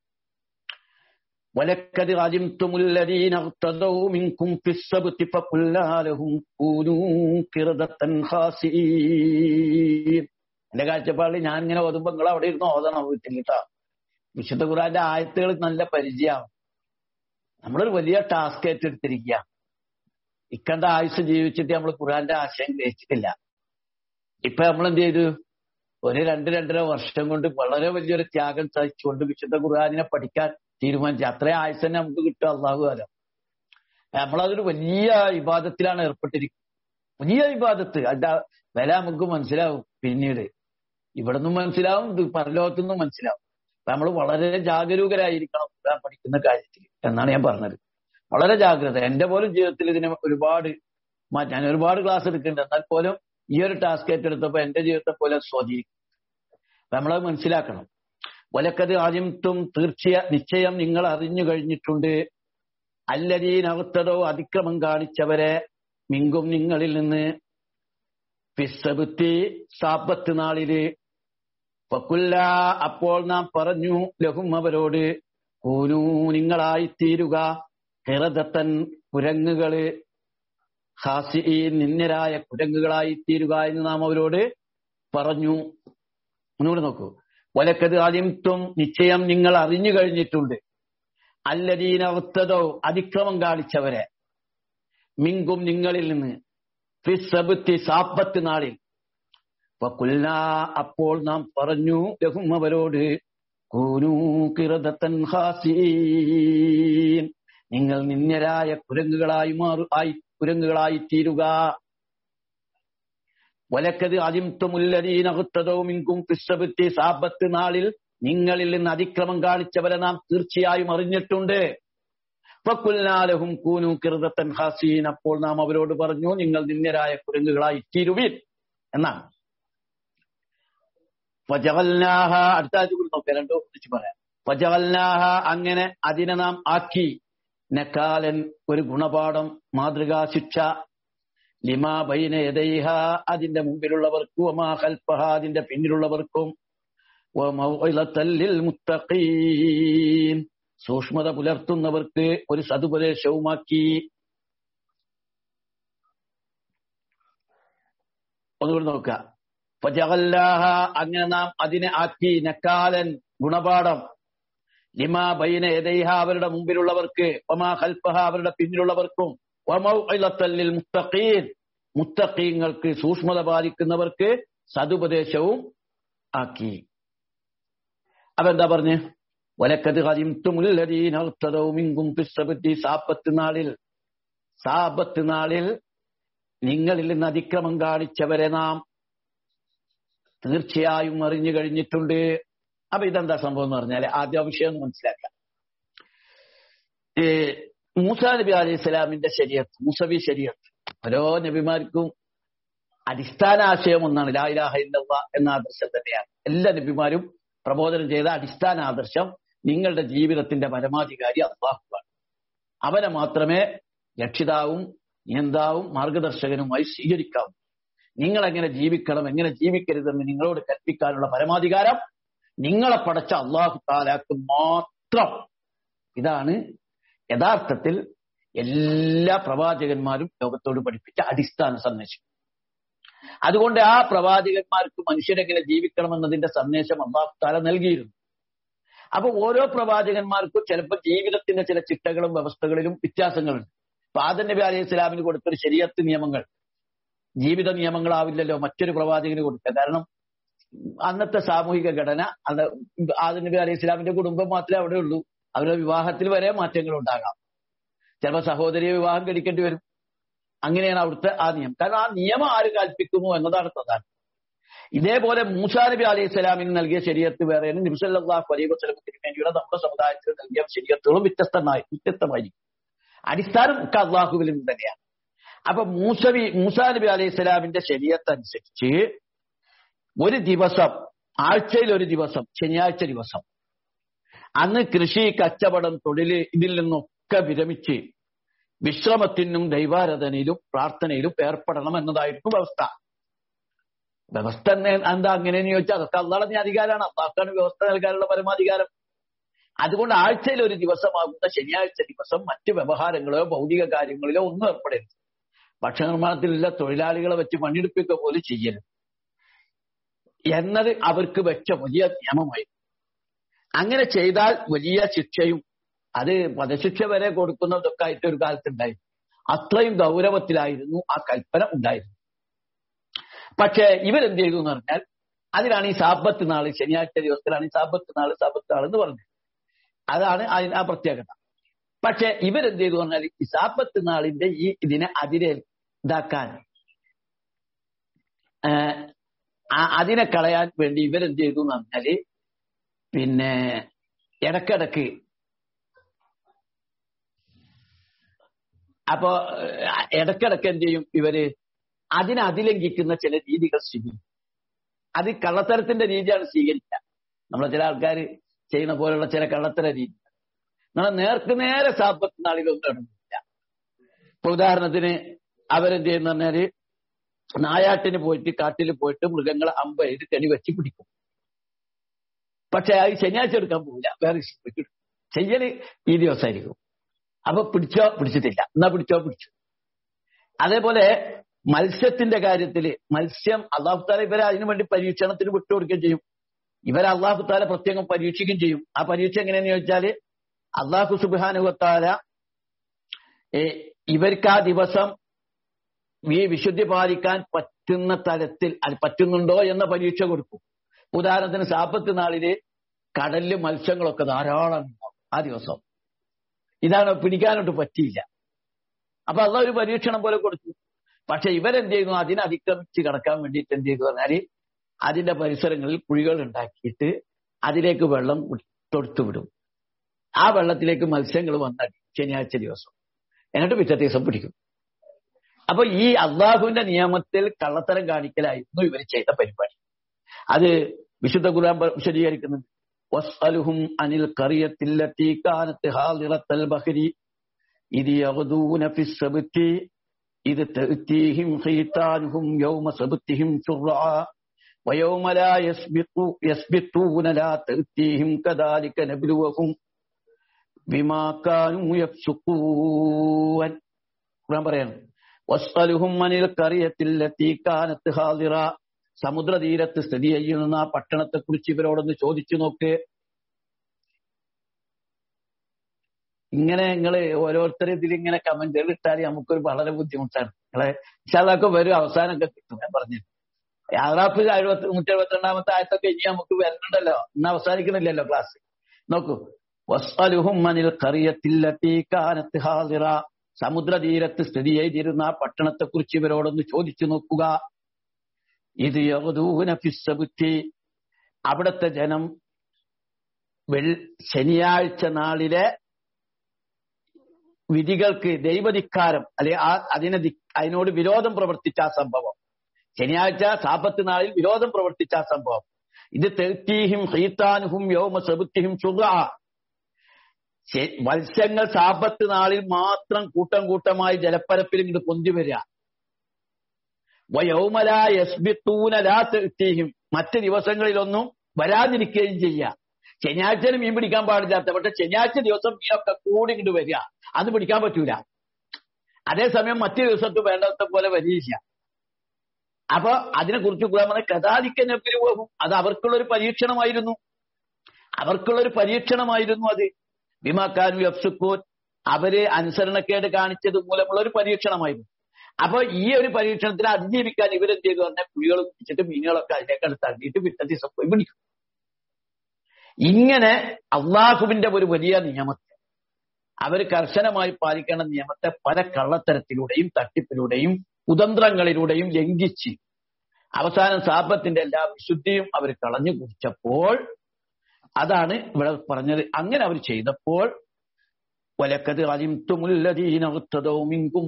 ولقد علمتم الذين ارتدوا منكم في السبت فقلنا لهم كونوا قردة خاسئين എന്റെ കാഴ്ചപ്പാടിൽ ഞാൻ ഇങ്ങനെ ഓതുമ്പോ നിങ്ങൾ അവിടെ ഇരുന്ന് ഓതണം വീട്ടിൽ കേട്ടോ വിശുദ്ധ ഖുറാന്റെ ആയത്തുകൾ നല്ല പരിചയമാണ് നമ്മളൊരു വലിയ ടാസ്ക് ഏറ്റെടുത്തിരിക്കുക ഇക്കണ്ട ആയുസ് ജീവിച്ചിട്ട് നമ്മൾ ഖുറാന്റെ ആശയം ഗ്രഹിച്ചിട്ടില്ല ഇപ്പൊ നമ്മൾ എന്ത് ചെയ്തു ഒരു രണ്ട് രണ്ടര വർഷം കൊണ്ട് വളരെ വലിയൊരു ത്യാഗം സഹിച്ചുകൊണ്ട് വിശുദ്ധ ഖുർആാനിനെ പഠിക്കാൻ തീരുമാനിച്ചു അത്രയും ആയുസ് തന്നെ നമുക്ക് കിട്ടും അള്ളാഹു കാലം നമ്മളതൊരു വലിയ വിവാദത്തിലാണ് ഏർപ്പെട്ടിരിക്കുന്നത് വലിയ വിവാദത്ത് അതിന്റെ വില നമുക്ക് മനസ്സിലാവും പിന്നീട് ഇവിടെ നിന്നും മനസ്സിലാവും പരലോകത്തു നിന്നും മനസ്സിലാവും അപ്പൊ നമ്മൾ വളരെ ജാഗരൂകരായിരിക്കണം ഖുർആൻ പഠിക്കുന്ന കാര്യത്തിൽ എന്നാണ് ഞാൻ പറഞ്ഞത് വളരെ ജാഗ്രത എന്റെ പോലും ജീവിതത്തിൽ ഇതിനെ ഒരുപാട് ഞാൻ ഒരുപാട് ക്ലാസ് എടുക്കുന്നുണ്ട് എന്നാൽ പോലും ഈ ഒരു ടാസ്ക് ഏറ്റെടുത്തപ്പോ എന്റെ ജീവിതത്തെ പോലെ സ്വാധീനിക്കും നമ്മളത് മനസ്സിലാക്കണം ഒലക്കത് ആദ്യത്തും തീർച്ചയ നിശ്ചയം നിങ്ങൾ അറിഞ്ഞു കഴിഞ്ഞിട്ടുണ്ട് അല്ലരീനകത്തതോ അതിക്രമം കാണിച്ചവരെ മിങ്കും നിങ്ങളിൽ നിന്ന് പിസ്സബുത്തി സാപ്പത്ത് നാളില് പക്കുല്ല അപ്പോൾ നാം പറഞ്ഞു ലഹും അവരോട് കൂനൂ നിങ്ങളായിത്തീരുക ഹിറദത്തൻ കുരങ്ങുകള് ഹാസി നിന്നരായ കുരങ്ങുകളായി തീരുക എന്ന് നാം അവരോട് പറഞ്ഞു ഒന്നുകൂടെ നോക്കൂ ഒലക്കത് ആദ്യത്തും നിശ്ചയം നിങ്ങൾ അറിഞ്ഞു കഴിഞ്ഞിട്ടുണ്ട് അല്ലദീനവത്തതോ അതിക്രമം കാണിച്ചവരെ മിങ്കും നിങ്ങളിൽ നിന്ന് ഫിസബത്തി സാപ്പത്ത് നാളിൽ വക്കുൽന അപ്പോൾ നാം പറഞ്ഞു ലഹും അവരോട് കൂനൂ കിറദത്തൻ ഹാസീൻ നിങ്ങൾ നിന്യരായ കുരങ്ങുകളായി മാറു ആയി കുരങ്ങുകളായി തീരുക വലക്കത് അതിമുല്ലരീനകുത്തതോ മിങ്കും പിസ്സബത്തി സാപത്ത് നാളിൽ നിങ്ങളിൽ നിന്ന് അതിക്രമം കാണിച്ചവരെ നാം തീർച്ചയായും അറിഞ്ഞിട്ടുണ്ട് ഫക്കുൽനാലഹും കൂനു കിറുതത്തൻ ഹാസീൻ അപ്പോൾ നാം അവരോട് പറഞ്ഞു നിങ്ങൾ നിന്യരായ കുരങ്ങുകളായി തീരുവിൻ എന്നാണ് ഫജവൽനാഹ അടുത്ത ആഴ്ച കൂടി നോക്കാം രണ്ടോ ഒന്നിച്ച് പറയാം ഫജവൽനാഹ അങ്ങനെ അതിനെ നാം ആക്കി നക്കാലൻ ഒരു ഗുണപാഠം മാതൃകാ ശിക്ഷ ലിമാ ബൈന യദൈഹ അതിന്റെ മുമ്പിലുള്ളവർക്കും ഒമാ ഹൽഫഹ അതിന്റെ പിന്നിലുള്ളവർക്കും മുത്തഖീൻ സൂക്ഷ്മത പുലർത്തുന്നവർക്ക് ഒരു സതുപദേശവുമാക്കി ഒന്നുകൂടി നോക്കുക ഫജഅല്ലാഹ അങ്ങനെ നാം അതിനെ ആക്കി നക്കാലൻ ഗുണപാഠം ലിമാ ബൈന യദൈഹ അവരുടെ മുമ്പിലുള്ളവർക്ക് ഒമാ ഖൽഫഹ അവരുടെ പിന്നിലുള്ളവർക്കും വമൗഇലത്തല്ലിൽ മുത്തഖീൻ മുത്തഖീങ്ങൾക്ക് സൂക്ഷ്മത പാലിക്കുന്നവർക്ക് സതുപദേശവും ആക്കി അപ്പൊ എന്താ പറഞ്ഞ് വലക്കത് സാപ്പത്ത് നാളിൽ സാപത്ത് നാളിൽ നിങ്ങളിൽ നിന്ന് അതിക്രമം കാണിച്ചവരെ നാം തീർച്ചയായും അറിഞ്ഞു കഴിഞ്ഞിട്ടുണ്ട് അപ്പൊ ഇതെന്താ സംഭവം എന്ന് പറഞ്ഞാൽ ആദ്യ വിഷയം ഒന്ന് മനസ്സിലാക്കാം മൂസാ നബി അലൈഹി സ്വലാമിന്റെ ശരീരത്ത് മൂസബി ശരീരത്ത് ഓരോ നബിമാർക്കും അടിസ്ഥാന ആശയം ഒന്നാണ് ലായിലാഹ ഇല്ലല്ലാ എന്ന ആദർശം തന്നെയാണ് എല്ലാ നബിമാരും പ്രബോധനം ചെയ്ത അടിസ്ഥാന ആദർശം നിങ്ങളുടെ ജീവിതത്തിന്റെ പരമാധികാരി അള്ളാഹുവാണ് അവനെ മാത്രമേ രക്ഷിതാവും നിയന്താവും മാർഗദർശകനുമായി സ്വീകരിക്കാവൂ നിങ്ങൾ എങ്ങനെ ജീവിക്കണം എങ്ങനെ ജീവിക്കരുതെന്ന് നിങ്ങളോട് കൽപ്പിക്കാനുള്ള പരമാധികാരം നിങ്ങളെ പടച്ച അള്ളാഹു താലാക്ക് മാത്രം ഇതാണ് യഥാർത്ഥത്തിൽ എല്ലാ പ്രവാചകന്മാരും ലോകത്തോട് പഠിപ്പിച്ച അടിസ്ഥാന സന്ദേശം അതുകൊണ്ട് ആ പ്രവാചകന്മാർക്ക് മനുഷ്യരെങ്ങനെ ജീവിക്കണമെന്നതിന്റെ സന്ദേശം അള്ളാഹു താല നൽകിയിരുന്നു അപ്പൊ ഓരോ പ്രവാചകന്മാർക്കും ചിലപ്പോൾ ജീവിതത്തിന്റെ ചില ചിട്ടകളും വ്യവസ്ഥകളിലും വ്യത്യാസങ്ങളുണ്ട് അപ്പൊ ആദൻ നബി അലൈഹി സ്വലാമിന് കൊടുത്തൊരു ശരിയത്ത് നിയമങ്ങൾ ജീവിത നിയമങ്ങളാവില്ലല്ലോ മറ്റൊരു പ്രവാചകന് കൊടുക്കുക കാരണം അന്നത്തെ സാമൂഹിക ഘടന അത് ആദൻ നബി അലൈഹി സ്വലാമിന്റെ കുടുംബം മാത്രമേ അവിടെ ഉള്ളൂ അവരുടെ വിവാഹത്തിൽ വരെ മാറ്റങ്ങൾ ഉണ്ടാകാം ചിലപ്പോൾ സഹോദരിയെ വിവാഹം കഴിക്കേണ്ടി വരും അങ്ങനെയാണ് അവിടുത്തെ ആ നിയമം കാരണം ആ നിയമം ആര് കൽപ്പിക്കുന്നു എന്നതാണ് പ്രധാനം ഇതേപോലെ മൂസാ നബി അലൈഹി സ്വലാമിന് നൽകിയ ശരീരത്ത് വേറെയാണ് നിബ്സല്ലാഹു അലൈഹി വസ്ലമത്തിന് വേണ്ടിയുള്ള നമ്മുടെ സമുദായത്തിൽ നൽകിയ ശരീരത്തുകളും വ്യത്യസ്തമായി വ്യത്യസ്തമായിരിക്കും അടിസ്ഥാനം ഒക്കെ അള്ളാഹുവിൽ നിന്ന് തന്നെയാണ് അപ്പൊ മൂസബി മൂസാ നബി അലൈഹി സ്വലാമിന്റെ ശരീരത്ത് അനുസരിച്ച് ഒരു ദിവസം ആഴ്ചയിൽ ഒരു ദിവസം ശനിയാഴ്ച ദിവസം അന്ന് കൃഷി കച്ചവടം തൊഴില് ഇതിൽ നിന്നൊക്കെ വിരമിച്ച് വിശ്രമത്തിനും ദൈവാരാധനയിലും പ്രാർത്ഥനയിലും ഏർപ്പെടണം എന്നതായിരുന്നു വ്യവസ്ഥ വ്യവസ്ഥ എന്താ അങ്ങനെയെന്ന് ചോദിച്ചാൽ അതൊക്കെ അള്ളാളെ അധികാരമാണ് അള്ളാഹ്ക്കാണ് വ്യവസ്ഥ നൽകാനുള്ള പരമാധികാരം അതുകൊണ്ട് ആഴ്ചയിൽ ഒരു ദിവസമാകുന്ന ശനിയാഴ്ച ദിവസം മറ്റ് വ്യവഹാരങ്ങളോ ഭൗതിക കാര്യങ്ങളിലോ ഒന്നും ഏർപ്പെടരുത് ഭക്ഷണ നിർമ്മാണത്തിലുള്ള തൊഴിലാളികളെ വെച്ച് പണിയെടുപ്പിക്കുക പോലും ചെയ്യരുത് എന്നത് അവർക്ക് വെച്ച വലിയ നിയമമായി അങ്ങനെ ചെയ്താൽ വലിയ ശിക്ഷയും അത് വധശിക്ഷ വരെ കൊടുക്കുന്നതൊക്കെ ആയിട്ട് ഒരു കാലത്തുണ്ടായിരുന്നു അത്രയും ഗൗരവത്തിലായിരുന്നു ആ കൽപ്പന ഉണ്ടായിരുന്നു പക്ഷേ ഇവരെന്ത് ചെയ്തു എന്ന് പറഞ്ഞാൽ അതിനാണ് ഈ സാബത്ത് നാള് ശനിയാഴ്ച ദിവസത്തിലാണ് ഈ സാബത്ത് നാള് സാബത്ത് നാൾ എന്ന് പറഞ്ഞത് അതാണ് അതിന് ആ പ്രത്യേകത പക്ഷെ ഇവരെന്ത് ചെയ്തു പറഞ്ഞാൽ ഈ സാബത്ത് നാളിന്റെ ഈ ഇതിനെ അതിരെ ഇതാക്കാൻ അതിനെ കളയാൻ വേണ്ടി ഇവരെന്ത് ചെയ്തു എന്ന് പറഞ്ഞാല് പിന്നെ ഇടക്കിടക്ക് അപ്പോ ഇടക്കിടക്ക് എന്ത് ചെയ്യും ഇവര് അതിനെ അതിലംഘിക്കുന്ന ചില രീതികൾ സ്വീകരിക്കും അത് കള്ളത്തരത്തിന്റെ രീതിയാണ് സ്വീകരിക്കുക നമ്മളെ ചില ആൾക്കാർ ചെയ്യുന്ന പോലുള്ള ചില കള്ളത്തര രീതി നമ്മളെ നേർക്ക് നേരെ സാമ്പത്ത് നാളിലൊന്നും നടന്നില്ല ഇപ്പൊ ഉദാഹരണത്തിന് അവരെന്ത് ചെയ്യുന്ന പറഞ്ഞാല് നായാട്ടിന് പോയിട്ട് കാട്ടിൽ പോയിട്ട് മൃഗങ്ങളെ അമ്പ ചെയ്ത് കെണി വെച്ച് പിടിക്കും പക്ഷെ അത് ശനിയാഴ്ച എടുക്കാൻ പോകില്ല വേറെ ചെയ്യല് ഈ ദിവസമായിരിക്കും അപ്പൊ പിടിച്ചോ പിടിച്ചിട്ടില്ല എന്നാ പിടിച്ചോ പിടിച്ചു അതേപോലെ മത്സ്യത്തിന്റെ കാര്യത്തില് മത്സ്യം അള്ളാഹുത്താല ഇവരെ അതിനു വേണ്ടി പരീക്ഷണത്തിന് വിട്ടുകൊടുക്കുകയും ചെയ്യും ഇവരെ അള്ളാഹുത്താല പ്രത്യേകം പരീക്ഷിക്കുകയും ചെയ്യും ആ പരീക്ഷ എങ്ങനെയാന്ന് ചോദിച്ചാല് അള്ളാഹു സുബാനുവത്താല ഇവർക്ക് ആ ദിവസം ഈ വിശുദ്ധി പാലിക്കാൻ പറ്റുന്ന തരത്തിൽ അത് പറ്റുന്നുണ്ടോ എന്ന പരീക്ഷ കൊടുക്കും ഉദാഹരണത്തിന് സാപ്പത്ത് നാളില് കടലില് മത്സ്യങ്ങളൊക്കെ ധാരാളം ഉണ്ടാവും ആ ദിവസം ഇതാണ് പിടിക്കാനോട്ട് പറ്റിയില്ല അപ്പൊ അള്ള ഒരു പരീക്ഷണം പോലെ കൊടുത്തു പക്ഷെ ഇവരെന്ത് ചെയ്യുന്നു അതിനെ അതിക്രമിച്ച് കടക്കാൻ വേണ്ടിയിട്ട് എന്ത് ചെയ്തു പറഞ്ഞാല് അതിന്റെ പരിസരങ്ങളിൽ കുഴികൾ ഉണ്ടാക്കിയിട്ട് അതിലേക്ക് വെള്ളം തൊടുത്തു വിടും ആ വെള്ളത്തിലേക്ക് മത്സ്യങ്ങൾ വന്നടി ശനിയാഴ്ച ദിവസം എന്നിട്ട് പിറ്റത്തെ ദിവസം പിടിക്കും അപ്പൊ ഈ അള്ളാഹുവിന്റെ നിയമത്തിൽ കള്ളത്തരം കാണിക്കലായിരുന്നു ഇവർ ചെയ്ത പരിപാടി അത് വിശുദ്ധ ഖുർആൻ വിശദീകരിക്കുന്നുണ്ട് വസ്അലുഹും അനിൽ ഖറിയത്തില്ലത്തി കാനത്ത് ഹാദിറത്തൽ ബഹരി ഇത് യഗ്ദൂന ഫിസ്സബ്തി ഇത് തഅതീഹിം ഖീതാനുഹും യൗമ സബ്തിഹിം ശുർആ ويوم لا يسبقوا يسبقون لا تأتيهم كذلك نبلوهم بما كانوا يفسقون ഖുർആൻ പറയാണ് വസ്അലുഹും അനിൽ ഖറിയത്തില്ലത്തി കാനത്ത് ഹാദിറ സമുദ്രതീരത്ത് സ്ഥിതി ചെയ്യുന്ന ആ പട്ടണത്തെ കുറിച്ച് ഇവരോടൊന്ന് ചോദിച്ചു നോക്ക് ഇങ്ങനെ നിങ്ങൾ ഓരോരുത്തരും ഇതിലിങ്ങനെ കമന്റുകൾ ഇട്ടാൽ നമുക്കൊരു വളരെ ബുദ്ധിമുട്ടാണ് നിങ്ങളെ ഇഷാദൊക്കെ വരും അവസാനമൊക്കെ കിട്ടും ഞാൻ പറഞ്ഞു യാറാഫ് എഴുപത്തി നൂറ്റി എഴുപത്തിരണ്ടാമത്തെ ആയത്തൊക്കെ ഇനി നമുക്ക് വരുന്നുണ്ടല്ലോ ഇന്ന് അവസാനിക്കണില്ലല്ലോ ക്ലാസ് നോക്കൂ വസ്അലുഹും അനിൽ ഖറിയത്തില്ലത്തി കാനത്ത് ഹാദിറ സമുദ്രതീരത്ത് സ്ഥിതി ചെയ്തിരുന്ന ആ പട്ടണത്തെ കുറിച്ച് ഇവരോടൊന്ന് ചോദിച്ചു നോക്കുക ഇത് യഹദൂന ഫിസ്സബുത്തി അവിടുത്തെ ജനം വെൾ ശനിയാഴ്ച നാളിലെ വിധികൾക്ക് ദൈവധിക്കാരം അല്ലെ ആ അതിനെ ദി- അതിനോട് വിരോധം പ്രവർത്തിച്ച ആ സംഭവം ശനിയാഴ്ച സാപത്ത് നാളിൽ വിരോധം പ്രവർത്തിച്ച ആ സംഭവം ഇത് തെത്തീഹിം ഹീത്താനുഹും യോമ സബുത്തിഹിം ചുഗ മത്സ്യങ്ങൾ സാപത്ത് നാളിൽ മാത്രം കൂട്ടം കൂട്ടമായി ജലപ്പരപ്പിൽ ഇങ്ങോട്ട് പൊന്തി വരിക വയൗമല യസ്ബിത്തൂന ലാ തെത്തീഹിം മറ്റ് ദിവസങ്ങളിലൊന്നും വരാതിരിക്കുകയും ചെയ്യുക ശനിയാഴ്ച മീൻ പിടിക്കാൻ പാടില്ലാത്ത പക്ഷെ ശനിയാഴ്ച ദിവസം മീനൊക്കെ കൂടി ഇങ്ങോട്ട് വരിക അത് പിടിക്കാൻ പറ്റൂല അതേസമയം മറ്റു ദിവസത്ത് വേണ്ടത്തെ പോലെ വരികയില്ല അപ്പൊ അതിനെക്കുറിച്ച് ഖുർആൻ കഥാലിക്ക നബിൽ പോകും അത് അവർക്കുള്ളൊരു പരീക്ഷണമായിരുന്നു അവർക്കുള്ളൊരു പരീക്ഷണമായിരുന്നു അത് ബിമാക്കാനു യഫ്സുക്കൂൻ അവര് അനുസരണക്കേട് കാണിച്ചത് മൂലമുള്ള ഒരു പരീക്ഷണമായിരുന്നു അപ്പൊ ഈ ഒരു പരീക്ഷണത്തിന് അതിജീവിക്കാൻ ഇവരെന്ത് ചെയ്തു പറഞ്ഞാൽ കുഴികൾ പിടിച്ചിട്ട് മീനുകളൊക്കെ അതിനേക്കാൾ തള്ളിയിട്ട് പിറ്റേ ദിവസം പോയി പിടിക്കും ഇങ്ങനെ അള്ളാഹുവിന്റെ ഒരു വലിയ നിയമത്തെ അവർ കർശനമായി പാലിക്കേണ്ട നിയമത്തെ പല കള്ളത്തരത്തിലൂടെയും തട്ടിപ്പിലൂടെയും കുതന്ത്രങ്ങളിലൂടെയും ലംഘിച്ച് അവസാനം സാപത്തിന്റെ എല്ലാ വിശുദ്ധിയും അവർ കളഞ്ഞു കുടിച്ചപ്പോൾ അതാണ് ഇവിടെ പറഞ്ഞത് അങ്ങനെ അവർ ചെയ്തപ്പോൾ വലക്കത് അലിംതുമുല്ലദീനവും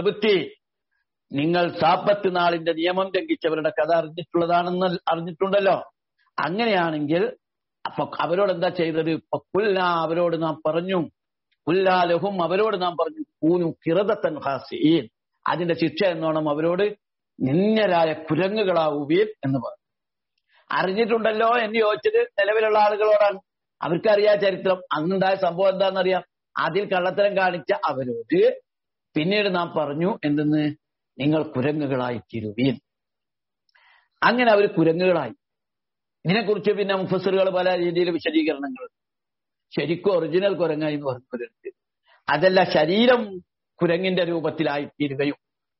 നിങ്ങൾ സാപ്പത്ത് നാളിന്റെ നിയമം ലംഘിച്ചവരുടെ കഥ അറിഞ്ഞിട്ടുള്ളതാണെന്ന് അറിഞ്ഞിട്ടുണ്ടല്ലോ അങ്ങനെയാണെങ്കിൽ അപ്പൊ അവരോട് എന്താ ചെയ്തത് ഇപ്പൊ കുല്ല അവരോട് നാം പറഞ്ഞു കുല്ലാലഹും അവരോട് നാം പറഞ്ഞു കൂനു കിറതത്തൻ ഹാസീൻ അതിന്റെ ശിക്ഷ എന്നോണം അവരോട് നിന്യരായ കുരങ്ങുകളാവുകയും എന്ന് പറഞ്ഞു അറിഞ്ഞിട്ടുണ്ടല്ലോ എന്ന് ചോദിച്ചത് നിലവിലുള്ള ആളുകളോടാണ് അവർക്കറിയാ ചരിത്രം അന്നുണ്ടായ സംഭവം എന്താണെന്നറിയാം അതിൽ കള്ളത്തരം കാണിച്ച അവരോട് പിന്നീട് നാം പറഞ്ഞു എന്തെന്ന് നിങ്ങൾ കുരങ്ങുകളായി തീരുവീൻ അങ്ങനെ അവർ കുരങ്ങുകളായി ഇതിനെക്കുറിച്ച് പിന്നെ മുഫസറുകൾ പല രീതിയിൽ വിശദീകരണങ്ങൾ ശരിക്കും ഒറിജിനൽ കുരങ്ങായി എന്ന് പറഞ്ഞവരുണ്ട് അതല്ല ശരീരം കുരങ്ങിന്റെ രൂപത്തിലായി തീരുകയും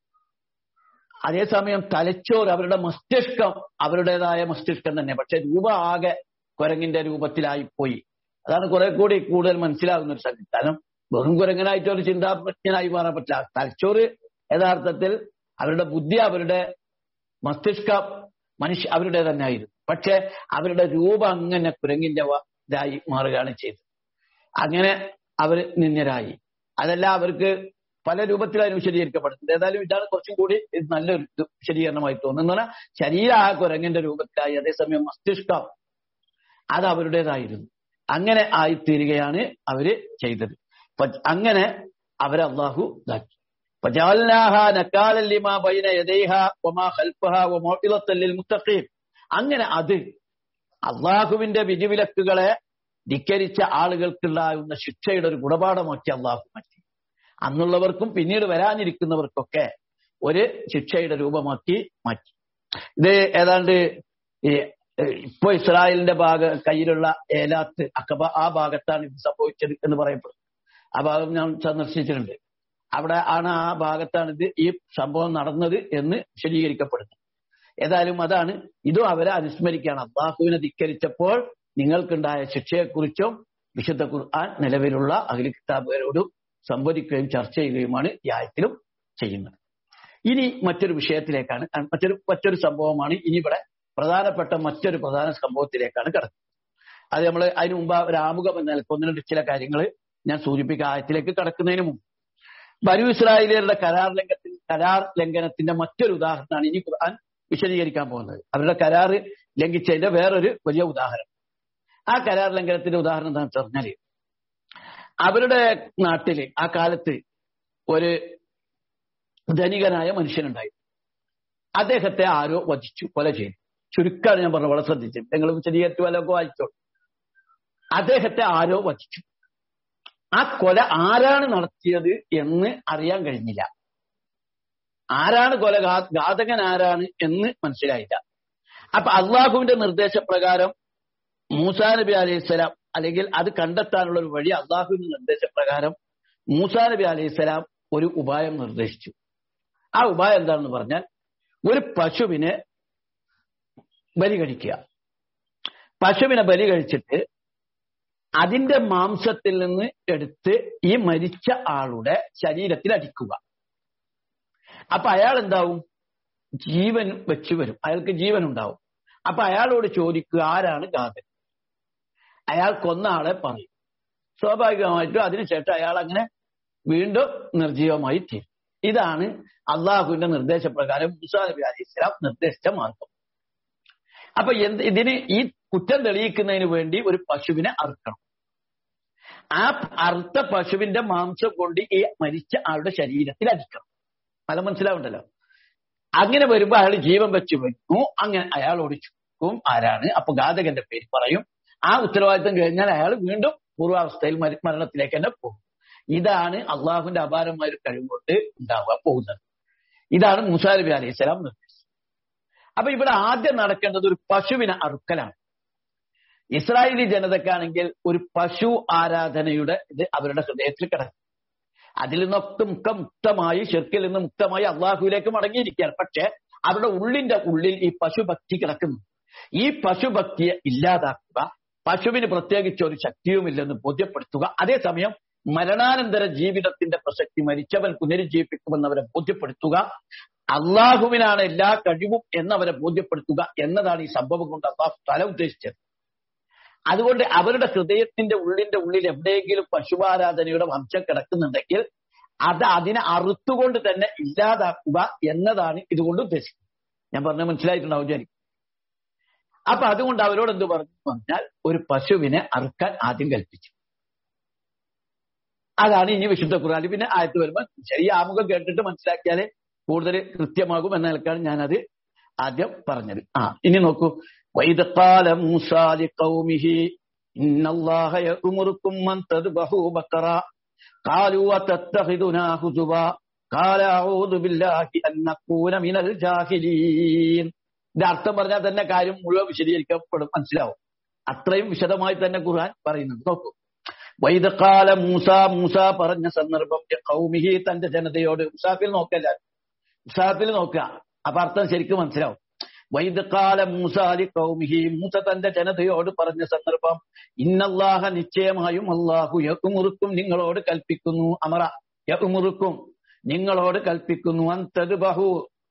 അതേസമയം തലച്ചോറ് അവരുടെ മസ്തിഷ്കം അവരുടേതായ മസ്തിഷ്കം തന്നെ പക്ഷെ രൂപ ആകെ കുരങ്ങിന്റെ രൂപത്തിലായി പോയി അതാണ് കുറെ കൂടി കൂടുതൽ മനസ്സിലാകുന്ന ഒരു സംഗതി കാരണം വെറും കുരങ്ങനായിട്ട് ഒരു ചിന്താപ്രജ്ഞനായി മാറാൻ പറ്റില്ല തലച്ചോറ് യഥാർത്ഥത്തിൽ അവരുടെ ബുദ്ധി അവരുടെ മസ്തിഷ്കം മനുഷ്യ അവരുടെ തന്നെ ആയിരുന്നു പക്ഷെ അവരുടെ രൂപം അങ്ങനെ കുരങ്ങിന്റെ ഇതായി മാറുകയാണ് ചെയ്തത് അങ്ങനെ അവർ നിന്യരായി അതല്ല അവർക്ക് പല രൂപത്തിലാണ് വിശദീകരിക്കപ്പെടുന്നത് ഏതായാലും ഇതാണ് കുറച്ചും കൂടി ഇത് നല്ലൊരു ഇത് വിശദീകരണമായി തോന്നുന്നത് ശരീരം ആ കുരങ്ങിന്റെ രൂപത്തിലായി അതേസമയം മസ്തിഷ്കം അത് അവരുടേതായിരുന്നു അങ്ങനെ ആയിത്തീരുകയാണ് അവര് ചെയ്തത് പ- അങ്ങനെ അവരെ അള്ളാഹു ഇതാക്കി فجعلناها نكالا لما بين يديها وما خلفها وموعظة للمتقين അങ്ങനെ അത് അള്ളാഹുവിന്റെ വിധിവിലക്കുകളെ ധിക്കരിച്ച ആളുകൾക്കുണ്ടാകുന്ന ശിക്ഷയുടെ ഒരു ഗുണപാഠമാക്കി അള്ളാഹു മാറ്റി അന്നുള്ളവർക്കും പിന്നീട് വരാനിരിക്കുന്നവർക്കൊക്കെ ഒരു ശിക്ഷയുടെ രൂപമാക്കി മാറ്റി ഇത് ഏതാണ്ട് ഈ ഇപ്പൊ ഇസ്രായേലിന്റെ ഭാഗ കയ്യിലുള്ള ഏലാത്ത് അക്കബ ആ ഭാഗത്താണ് ഇത് സംഭവിച്ചത് എന്ന് പറയപ്പെടും ആ ഭാഗം ഞാൻ സന്ദർശിച്ചിട്ടുണ്ട് അവിടെ ആണ് ആ ഭാഗത്താണ് ഇത് ഈ സംഭവം നടന്നത് എന്ന് വിശദീകരിക്കപ്പെടുന്നത് ഏതായാലും അതാണ് ഇതും അവരെ അനുസ്മരിക്കുകയാണ് അള്ളാഹുവിനെ ധിക്കരിച്ചപ്പോൾ നിങ്ങൾക്കുണ്ടായ ശിക്ഷയെക്കുറിച്ചും വിശുദ്ധ ഖുർആൻ നിലവിലുള്ള അഖിൽ കിതാബുകാരോടും സംവദിക്കുകയും ചർച്ച ചെയ്യുകയുമാണ് ഈ ആയത്തിലും ചെയ്യുന്നത് ഇനി മറ്റൊരു വിഷയത്തിലേക്കാണ് അഹ് മറ്റൊരു മറ്റൊരു സംഭവമാണ് ഇനി ഇവിടെ പ്രധാനപ്പെട്ട മറ്റൊരു പ്രധാന സംഭവത്തിലേക്കാണ് കിടക്കുന്നത് അത് നമ്മൾ അതിനു മുമ്പ് ഒരു ആമുഖം എന്ന നിലയ്ക്ക് ഒന്ന് രണ്ട് ചില കാര്യങ്ങൾ ഞാൻ സൂചിപ്പിക്കുക ആയത്തിലേക്ക് കടക്കുന്നതിന് മുമ്പ് ബനു ഇസ്രായേലിയരുടെ കരാർ ലംഘനത്തിൽ കരാർ ലംഘനത്തിന്റെ മറ്റൊരു ഉദാഹരണമാണ് ഇനി ഖുർആൻ വിശദീകരിക്കാൻ പോകുന്നത് അവരുടെ കരാർ ലംഘിച്ചതിന്റെ വേറൊരു വലിയ ഉദാഹരണം ആ കരാർ ലംഘനത്തിന്റെ ഉദാഹരണം എന്താണെന്ന് പറഞ്ഞാല് അവരുടെ നാട്ടില് ആ കാലത്ത് ഒരു ധനികനായ മനുഷ്യനുണ്ടായി അദ്ദേഹത്തെ ആരോ വധിച്ചു കൊല ചെയ്തു ചുരുക്കാണ് ഞാൻ പറഞ്ഞു വളരെ ശ്രദ്ധിച്ചു നിങ്ങൾ വിശദീകരിച്ചു വല്ലതൊക്കെ വായിച്ചോ അദ്ദേഹത്തെ ആരോ വധിച്ചു ആ കൊല ആരാണ് നടത്തിയത് എന്ന് അറിയാൻ കഴിഞ്ഞില്ല ആരാണ് കൊല ഘാതകൻ ആരാണ് എന്ന് മനസ്സിലായില്ല അപ്പൊ അള്ളാഹുവിന്റെ നിർദ്ദേശപ്രകാരം മൂസാ നബി അലൈഹിസ്സലാം അല്ലെങ്കിൽ അത് കണ്ടെത്താനുള്ള ഒരു വഴി അള്ളാഹുവിന്റെ നിർദ്ദേശപ്രകാരം മൂസാ നബി അലൈഹിസ്സലാം ഒരു ഉപായം നിർദ്ദേശിച്ചു ആ ഉപായം എന്താണെന്ന് പറഞ്ഞാൽ ഒരു പശുവിനെ ബലി കഴിക്കുക പശുവിനെ ബലി കഴിച്ചിട്ട് അതിന്റെ മാംസത്തിൽ നിന്ന് എടുത്ത് ഈ മരിച്ച ആളുടെ ശരീരത്തിൽ അടിക്കുക അപ്പൊ അയാൾ എന്താവും ജീവൻ വെച്ചു വരും അയാൾക്ക് ജീവൻ ഉണ്ടാവും അപ്പൊ അയാളോട് ചോദിക്കുക ആരാണ് ഘാതൻ അയാൾ കൊന്ന ആളെ പറയും സ്വാഭാവികമായിട്ടും അതിനുശേഷം അയാൾ അങ്ങനെ വീണ്ടും നിർജീവമായി തീരും ഇതാണ് അള്ളാഹുവിന്റെ നിർദ്ദേശപ്രകാരം മുസാ നബി അലൈഹി സ്വലാം നിർദ്ദേശിച്ച മാർഗം അപ്പൊ എന്ത് ഇതിന് ഈ കുറ്റം തെളിയിക്കുന്നതിന് വേണ്ടി ഒരു പശുവിനെ അറുക്കണം ആ അറുത്ത പശുവിന്റെ മാംസം കൊണ്ട് ഈ മരിച്ച ആളുടെ ശരീരത്തിൽ അടിക്കണം അത് മനസ്സിലാവുണ്ടല്ലോ അങ്ങനെ വരുമ്പോ അയാൾ ജീവൻ വെച്ച് വരുന്നു അങ്ങനെ അയാളോട് ചോദിക്കും ആരാണ് അപ്പൊ ഘാതകന്റെ പേര് പറയും ആ ഉത്തരവാദിത്തം കഴിഞ്ഞാൽ അയാൾ വീണ്ടും പൂർവാവസ്ഥയിൽ മരി- മരണത്തിലേക്ക് തന്നെ പോകും ഇതാണ് അള്ളാഹുവിന്റെ അപാരമായ ഒരു കഴിവുകൊണ്ട് ഉണ്ടാവുക പോകുന്നത് ഇതാണ് മുസാ നബി അലൈഹി സ്വലാം നിർദ്ദേശിച്ചത് അപ്പൊ ഇവിടെ ആദ്യം നടക്കേണ്ടത് ഒരു പശുവിനെ അറുക്കലാണ് ഇസ്രായേലി ജനതക്കാണെങ്കിൽ ഒരു പശു ആരാധനയുടെ ഇത് അവരുടെ ഹൃദയത്തിൽ കിടക്കും അതിൽ നിന്നൊക്കെ മുക്ക മുക്തമായി ഷിർക്കിൽ നിന്ന് മുക്തമായി അള്ളാഹുവിലേക്ക് മടങ്ങിയിരിക്കുകയാണ് പക്ഷെ അവരുടെ ഉള്ളിന്റെ ഉള്ളിൽ ഈ പശുഭക്തി കിടക്കുന്നു ഈ പശുഭക്തിയെ ഇല്ലാതാക്കുക പശുവിന് പ്രത്യേകിച്ച് ഒരു ശക്തിയുമില്ലെന്ന് ബോധ്യപ്പെടുത്തുക അതേസമയം മരണാനന്തര ജീവിതത്തിന്റെ പ്രസക്തി മരിച്ചവൻ പുനരുജ്ജീവിപ്പിക്കുമെന്നവരെ ബോധ്യപ്പെടുത്തുക അള്ളാഹുവിനാണ് എല്ലാ കഴിവും എന്നവരെ ബോധ്യപ്പെടുത്തുക എന്നതാണ് ഈ സംഭവം കൊണ്ട് അള്ളാഹു തല ഉദ്ദേശിച്ചത് അതുകൊണ്ട് അവരുടെ ഹൃദയത്തിന്റെ ഉള്ളിന്റെ ഉള്ളിൽ എവിടെയെങ്കിലും പശുവാരാധനയുടെ വംശം കിടക്കുന്നുണ്ടെങ്കിൽ അത് അതിനെ അറുത്തുകൊണ്ട് തന്നെ ഇല്ലാതാക്കുക എന്നതാണ് ഇതുകൊണ്ട് ഉദ്ദേശിക്കുന്നത് ഞാൻ പറഞ്ഞ മനസ്സിലായിട്ടുണ്ടാവും വിചാരിക്കും അപ്പൊ അതുകൊണ്ട് അവരോട് എന്ത് പറഞ്ഞു എന്ന് പറഞ്ഞാൽ ഒരു പശുവിനെ അറുക്കാൻ ആദ്യം കൽപ്പിച്ചു അതാണ് ഇനി വിശുദ്ധ ഖുർആാനിൽ പിന്നെ ആയത്ത് വരുമ്പോൾ ശരി ആമുഖം കേട്ടിട്ട് മനസ്സിലാക്കിയാലേ കൂടുതൽ കൃത്യമാകും എന്ന നിലക്കാണ് ഞാനത് ആദ്യം പറഞ്ഞത് ആ ഇനി നോക്കൂ وإذ قال موسى لقومه إن الله يأمركم أن تذبحوا بقرة قالوا أتتخذنا هزوا قال أعوذ بالله أن نكون من الجاهلين ഇത് അർത്ഥം പറഞ്ഞാൽ തന്നെ കാര്യം മുഴുവൻ വിശദീകരിക്കപ്പെടും മനസ്സിലാവും അത്രയും വിശദമായി തന്നെ ഖുർആൻ പറയുന്നുണ്ട് നോക്കൂ വൈദക്കാല മൂസ മൂസ പറഞ്ഞ സന്ദർഭം കൗമിഹി തന്റെ ജനതയോട് മുസാഫിൽ നോക്കല്ല മുസാഫിൽ നോക്കുക അപ്പൊ അർത്ഥം ശരിക്കും മനസ്സിലാവും വൈദക്കാല മൂസാലി കൗമിഹി മൂസ തന്റെ ജനതയോട് പറഞ്ഞ സന്ദർഭം ഇന്നല്ലാഹ നിശ്ചയമായും അള്ളാഹു യക്കുമുറുക്കും നിങ്ങളോട് കൽപ്പിക്കുന്നു അമറ യക്കുമുറുക്കും നിങ്ങളോട് കൽപ്പിക്കുന്നു അന്തത് ബഹു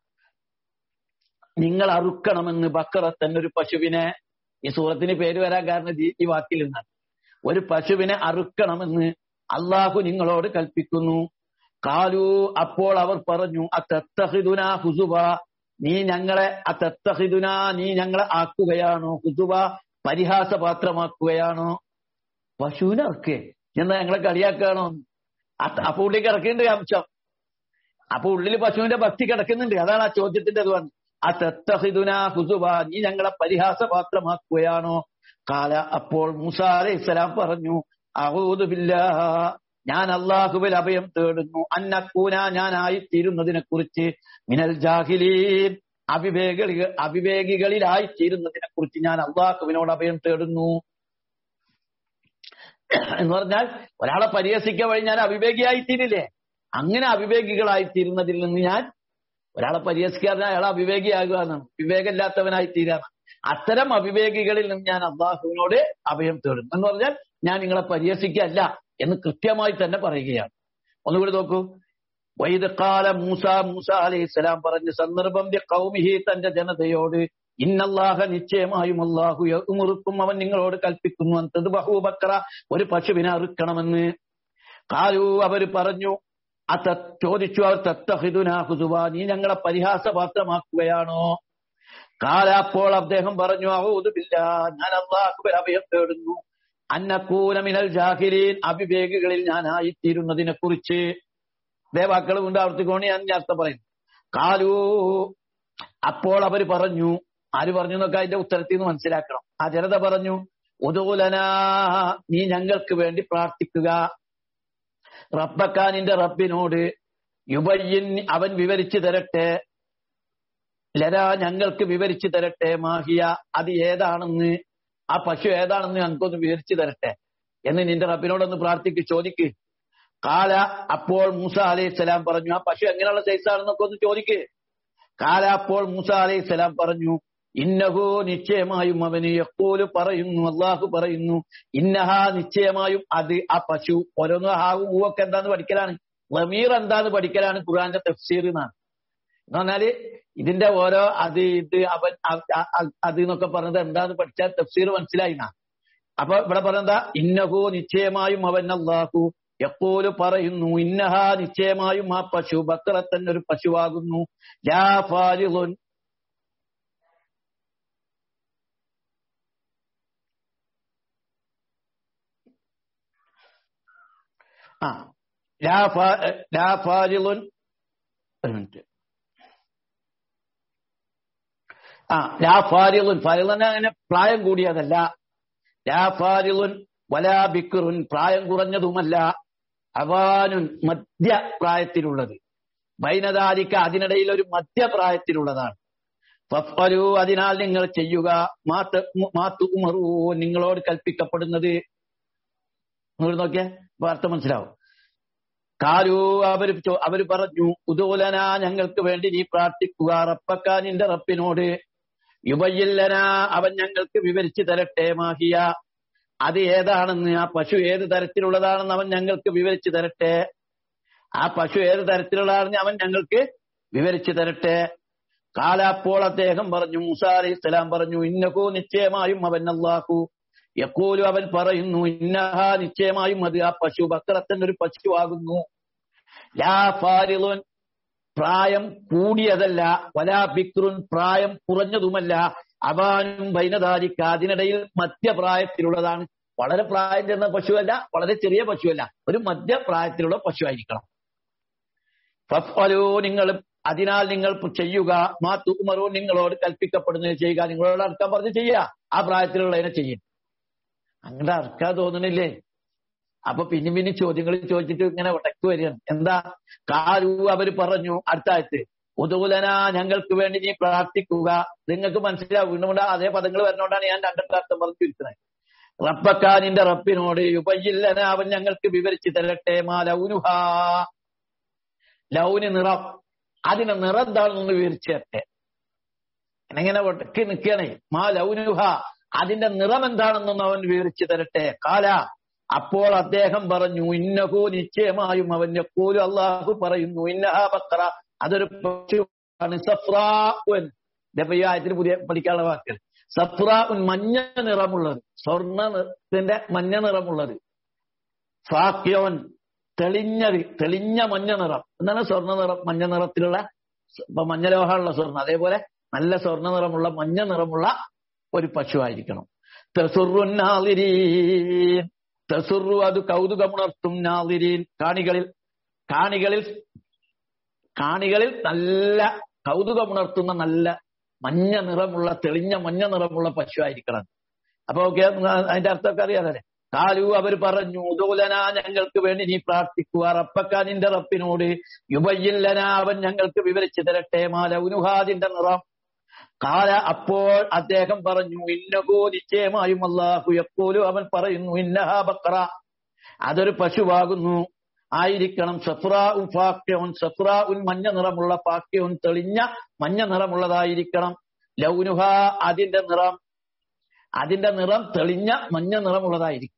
നിങ്ങൾ അറുക്കണമെന്ന് ബക്കറ തന്നെ ഒരു പശുവിനെ ഈ സൂറത്തിന് പേര് വരാൻ കാരണം ഈ- ഈ വാക്കിൽ നിന്നാണ് ഒരു പശുവിനെ അറുക്കണമെന്ന് അള്ളാഹു നിങ്ങളോട് കൽപ്പിക്കുന്നു കാലു അപ്പോൾ അവർ പറഞ്ഞു അത്തഹിദുന ഹുസുബ നീ ഞങ്ങളെ അത്തഹിദുന നീ ഞങ്ങളെ ആക്കുകയാണോ ഹുസുബ പരിഹാസപാത്രമാക്കുകയാണോ പശുവിനെ ഇറക്കേ എന്നാ ഞങ്ങളെ കളിയാക്കുകയാണോ അത്ത- അപ്പൊ ഉള്ളിലേക്ക് ഇറക്കേണ്ട അംശം അപ്പൊ ഉള്ളിൽ പശുവിന്റെ ഭക്തി കിടക്കുന്നുണ്ട് അതാണ് ആ ചോദ്യത്തിന്റെ അത് വന്നത് ആ തെത്തഹിദുന ഹുസുബ നീ ഞങ്ങളെ പരിഹാസപാത്രമാക്കുകയാണോ കാല അപ്പോൾ മൂസ അലൈഹി ഇസ്ലാം പറഞ്ഞു അഹൂദുബില്ല ഞാൻ അള്ളാഹുവിൽ അഭയം തേടുന്നു അന്നക്കൂന ഞാനായി തീരുന്നതിനെ കുറിച്ച് മിനൽ ജാഹിലീൻ അവിവേകളി അവിവേകികളിലായി തീരുന്നതിനെ കുറിച്ച് ഞാൻ അള്ളാഹുവിനോട് അഭയം തേടുന്നു എന്ന് പറഞ്ഞാൽ ഒരാളെ പരിഹസിക്കാൻ വഴി ഞാൻ അവിവേകിയായി തീരില്ലേ അങ്ങനെ അവിവേകികളായി തീരുന്നതിൽ നിന്ന് ഞാൻ ഒരാളെ പരിഹസിക്കാതെ അയാൾ അവിവേകിയാകുക എന്നാണ് വിവേകമില്ലാത്തവനായി തീരാണ് അത്തരം അവിവേകികളിൽ നിന്ന് ഞാൻ അള്ളാഹുവിനോട് അഭയം തേടും എന്ന് പറഞ്ഞാൽ ഞാൻ നിങ്ങളെ പരിഹസിക്കല്ല എന്ന് കൃത്യമായി തന്നെ പറയുകയാണ് ഒന്നുകൂടി നോക്കൂ വൈദക്കാല മൂസ മൂസ അലൈഹി സ്വലാം പറഞ്ഞ സന്ദർഭം കൗമിഹി തന്റെ ജനതയോട് ഇന്നല്ലാഹ നിശ്ചയമായും അള്ളാഹു യഅ്മുറുക്കും അവൻ നിങ്ങളോട് കൽപ്പിക്കുന്നു അന്തത് ബഹുബക്കറ ഒരു പശുവിനെ അറുക്കണമെന്ന് കാലു അവര് പറഞ്ഞു അത ചോദിച്ചു അവർ തത്തഹിദുനാ ഹുസുബ നീ ഞങ്ങളെ പരിഹാസപാത്രമാക്കുകയാണോ കാല അപ്പോൾ അദ്ദേഹം പറഞ്ഞു ഔദുബില്ല ഞാൻ അള്ളാഹുബൽ അഭയം തേടുന്നു അന്നക്കൂന മിനൽ ജാഹിരീൻ അവിവേകികളിൽ ഞാനായി തീരുന്നതിനെ കുറിച്ച് ദേവാക്കൾ കൊണ്ട് ആവർത്തിക്കോണി ഞാൻ ഇനി അർത്ഥം പറയുന്നു കാലു അപ്പോൾ അവര് പറഞ്ഞു ആര് പറഞ്ഞു എന്നൊക്കെ അതിന്റെ ഉത്തരത്തിൽ നിന്ന് മനസ്സിലാക്കണം ആ ജനത പറഞ്ഞു ഉദൂലന നീ ഞങ്ങൾക്ക് വേണ്ടി പ്രാർത്ഥിക്കുക റബ്ബക്കാനിന്റെ റബ്ബിനോട് യുബയ്യൻ അവൻ വിവരിച്ചു തരട്ടെ ലര ഞങ്ങൾക്ക് വിവരിച്ചു തരട്ടെ മാഹിയ അത് ഏതാണെന്ന് ആ പശു ഏതാണെന്ന് ഞങ്ങൾക്കൊന്ന് വിവരിച്ചു തരട്ടെ എന്ന് നിന്റെ റബ്ബിനോടൊന്ന് പ്രാർത്ഥിക്ക് ചോദിക്ക് കാല അപ്പോൾ മൂസ അലൈഹി സ്വലാം പറഞ്ഞു ആ പശു എങ്ങനെയുള്ള സൈസാണെന്നൊക്കെ ഒന്ന് ചോദിക്ക് കാല അപ്പോൾ മൂസ അലൈഹി സ്വലാം പറഞ്ഞു ഇന്നഹു നിശ്ചയമായും അവന് യക്കൂല് പറയുന്നു അള്ളാഹു പറയുന്നു ഇന്നഹ നിശ്ചയമായും അത് ആ പശു ഓരോന്ന് ഹാവും ഊവൊക്കെ എന്താന്ന് പഠിക്കലാണ് ലമീർ എന്താന്ന് പഠിക്കലാണ് ഖുർആന്റെ തഫ്സീർ എന്നാണ് എന്ന് പറഞ്ഞാല് ഇതിന്റെ ഓരോ അത് ഇത് അവൻ അ- അ- അ- അത് എന്നൊക്കെ പറഞ്ഞത് എന്താന്ന് പഠിച്ചാൽ തഫ്സീർ മനസ്സിലായി എന്നാ അപ്പൊ ഇവിടെ പറയുന്നതാ ഇന്നഹു നിശ്ചയമായും അവൻ അള്ളാഹു എപ്പോലും പറയുന്നു ഇന്നഹ നിശ്ചയമായും ആ പശു ബക്കറത്തൻ ഒരു പശുവാകുന്നു ലാ ഫാരിളുൻ ആ ലാ ഫാ- ലാ ഫാരിളുൻ ഒരു മിനിറ്റ് ആ ലാ ഫാരിളുൻ ഫാരിളന് അങ്ങനെ പ്രായം കൂടിയതല്ല ലാ ഫാരിളുൻ വലാ ബിക്റുൻ പ്രായം കുറഞ്ഞതുമല്ല അവാനുൻ മധ്യ പ്രായത്തിലുള്ളത് ബൈനദാരിക്ക അതിനിടയിൽ ഒരു മധ്യപ്രായത്തിലുള്ളതാണ് ഫഫ്അലു അതിനാൽ നിങ്ങൾ ചെയ്യുക മാത്തുമറൂ നിങ്ങളോട് കൽപ്പിക്കപ്പെടുന്നത് നിങ്ങൾ നോക്കിയേ വാർത്ത മനസ്സിലാവും കാലു അവര് ചോ- അവര് പറഞ്ഞു ഉദൂലന ഞങ്ങൾക്ക് വേണ്ടി നീ പ്രാർത്ഥിക്കുക റപ്പക്ക നിന്റെ റപ്പിനോട് യുബയില്ലന അവൻ ഞങ്ങൾക്ക് വിവരിച്ചു തരട്ടെ മാഹിയ അത് ഏതാണെന്ന് ആ പശു ഏത് തരത്തിലുള്ളതാണെന്ന് അവൻ ഞങ്ങൾക്ക് വിവരിച്ചു തരട്ടെ ആ പശു ഏത് തരത്തിലുള്ളതാണെന്ന് അവൻ ഞങ്ങൾക്ക് വിവരിച്ചു തരട്ടെ കാല അപ്പോൾ അദ്ദേഹം പറഞ്ഞു മൂസ അലൈഹി സ്വലാം പറഞ്ഞു ഇന്നഹു നിശ്ചയമായും അവൻ അള്ളാഹു യക്കൂലു അവൻ പറയുന്നു ഇന്നഹ നിശ്ചയമായും അത് ആ പശു ബക്കറത്തിന്റെ ഒരു പശുവാകുന്നു ലാ ഫാരിളുൻ പ്രായം കൂടിയതല്ല വലാ ബിക്രുൻ പ്രായം കുറഞ്ഞതുമല്ല അവാനും ബൈനദാരിക്ക അതിനിടയിൽ മധ്യപ്രായത്തിലുള്ളതാണ് വളരെ പ്രായം ചെന്ന പശുവല്ല വളരെ ചെറിയ പശുവല്ല ഒരു മധ്യപ്രായത്തിലുള്ള പശു ആയിരിക്കണം ഫഫ്അലൂ നിങ്ങൾ അതിനാൽ നിങ്ങൾ ചെയ്യുക മാ തുമറൂ നിങ്ങളോട് കൽപ്പിക്കപ്പെടുന്നത് ചെയ്യുക നിങ്ങളോട് അർക്കാൻ പറഞ്ഞ് ചെയ്യുക ആ പ്രായത്തിലുള്ളതിനെ ചെയ്യും അങ്ങനെ അർക്കാ തോന്നണില്ലേ അപ്പൊ പിന്നെ പിന്നെ ചോദ്യങ്ങൾ ചോദിച്ചിട്ട് ഇങ്ങനെ ഉടക്ക് വരികയാണ് എന്താ കാലു അവര് പറഞ്ഞു അടുത്ത ആഴ്ച ഉദൂലന ഞങ്ങൾക്ക് വേണ്ടി നീ പ്രാർത്ഥിക്കുക നിങ്ങൾക്ക് മനസ്സിലാവും വീണ്ടും വീണ്ടും അതേ പദങ്ങൾ വരുന്നോണ്ടാണ് ഞാൻ രണ്ടെണ്ണം അർത്ഥം പറഞ്ഞു തിരിച്ചത് റബ്ബക്കാനിന്റെ റബ്ബിനോട് ഉപയില്ലന അവൻ ഞങ്ങൾക്ക് വിവരിച്ചു തരട്ടെ മാ ലൗനുഹാ ലൗന് നിറം അതിന്റെ നിറം എന്താണെന്നൊന്ന് വിവരിച്ചു തരട്ടെ എങ്ങനെ ഒട്ടക്ക് നിൽക്കണേ മാ ലൗനുഹ അതിന്റെ നിറം എന്താണെന്നൊന്ന് അവൻ വിവരിച്ചു തരട്ടെ കാല അപ്പോൾ അദ്ദേഹം പറഞ്ഞു ഇന്നഹു നിശ്ചയമായും അവൻ എപ്പോലും അള്ളാഹു പറയുന്നു ഇന്നഹ ബക്കറ അതൊരു പശുവാണ് സഫ്രാഉൻ ഇതപ്പോ ഈ ആയത്തിന് പുതിയ പഠിക്കാനുള്ള വാക്കുകൾ സഫ്രാഉൻ മഞ്ഞ നിറമുള്ളത് സ്വർണ്ണത്തിന്റെ മഞ്ഞ നിറമുള്ളത് ഫാക്യോൻ തെളിഞ്ഞത് തെളിഞ്ഞ മഞ്ഞ നിറം എന്താണ് സ്വർണ്ണ നിറം മഞ്ഞ നിറത്തിലുള്ള ഇപ്പൊ മഞ്ഞലോഹമുള്ള സ്വർണ്ണം അതേപോലെ നല്ല സ്വർണ്ണ നിറമുള്ള മഞ്ഞ നിറമുള്ള ഒരു പശു ആയിരിക്കണം തെസുറുൻ നാളിരീൻ തെസുറു അത് കൗതുകമുണർത്തും നാളിരീൻ കാണികളിൽ കാണികളിൽ കാണികളിൽ നല്ല കൗതുകമുണർത്തുന്ന നല്ല മഞ്ഞ നിറമുള്ള തെളിഞ്ഞ മഞ്ഞ നിറമുള്ള പശു ആയിരിക്കണം അപ്പൊ ഓക്കെ അതിന്റെ അർത്ഥമൊക്കെ അറിയാതെ കാലു അവർ പറഞ്ഞു ഉദൂലന ഞങ്ങൾക്ക് വേണ്ടി നീ പ്രാർത്ഥിക്കുക റപ്പക്ക നിന്റെ റപ്പിനോട് യുബയില്ലന അവൻ ഞങ്ങൾക്ക് വിവരിച്ചു തരട്ടെ മാലൗനുഹാദിന്റെ നിറം കാല അപ്പോൾ അദ്ദേഹം പറഞ്ഞു ഇന്നകോ നിശ്ചയമായും അള്ളാഹു എപ്പോലും അവൻ പറയുന്നു ഇന്നഹ ബക്കറ അതൊരു പശുവാകുന്നു ആയിരിക്കണം സഫ്രാ ഉൻ ഫാക്യവും സഫ്രാ ഉൻ മഞ്ഞ നിറമുള്ള ഫാക്യവും തെളിഞ്ഞ മഞ്ഞ നിറമുള്ളതായിരിക്കണം ലൗനുഹ അതിന്റെ നിറം അതിന്റെ നിറം തെളിഞ്ഞ മഞ്ഞ നിറമുള്ളതായിരിക്കും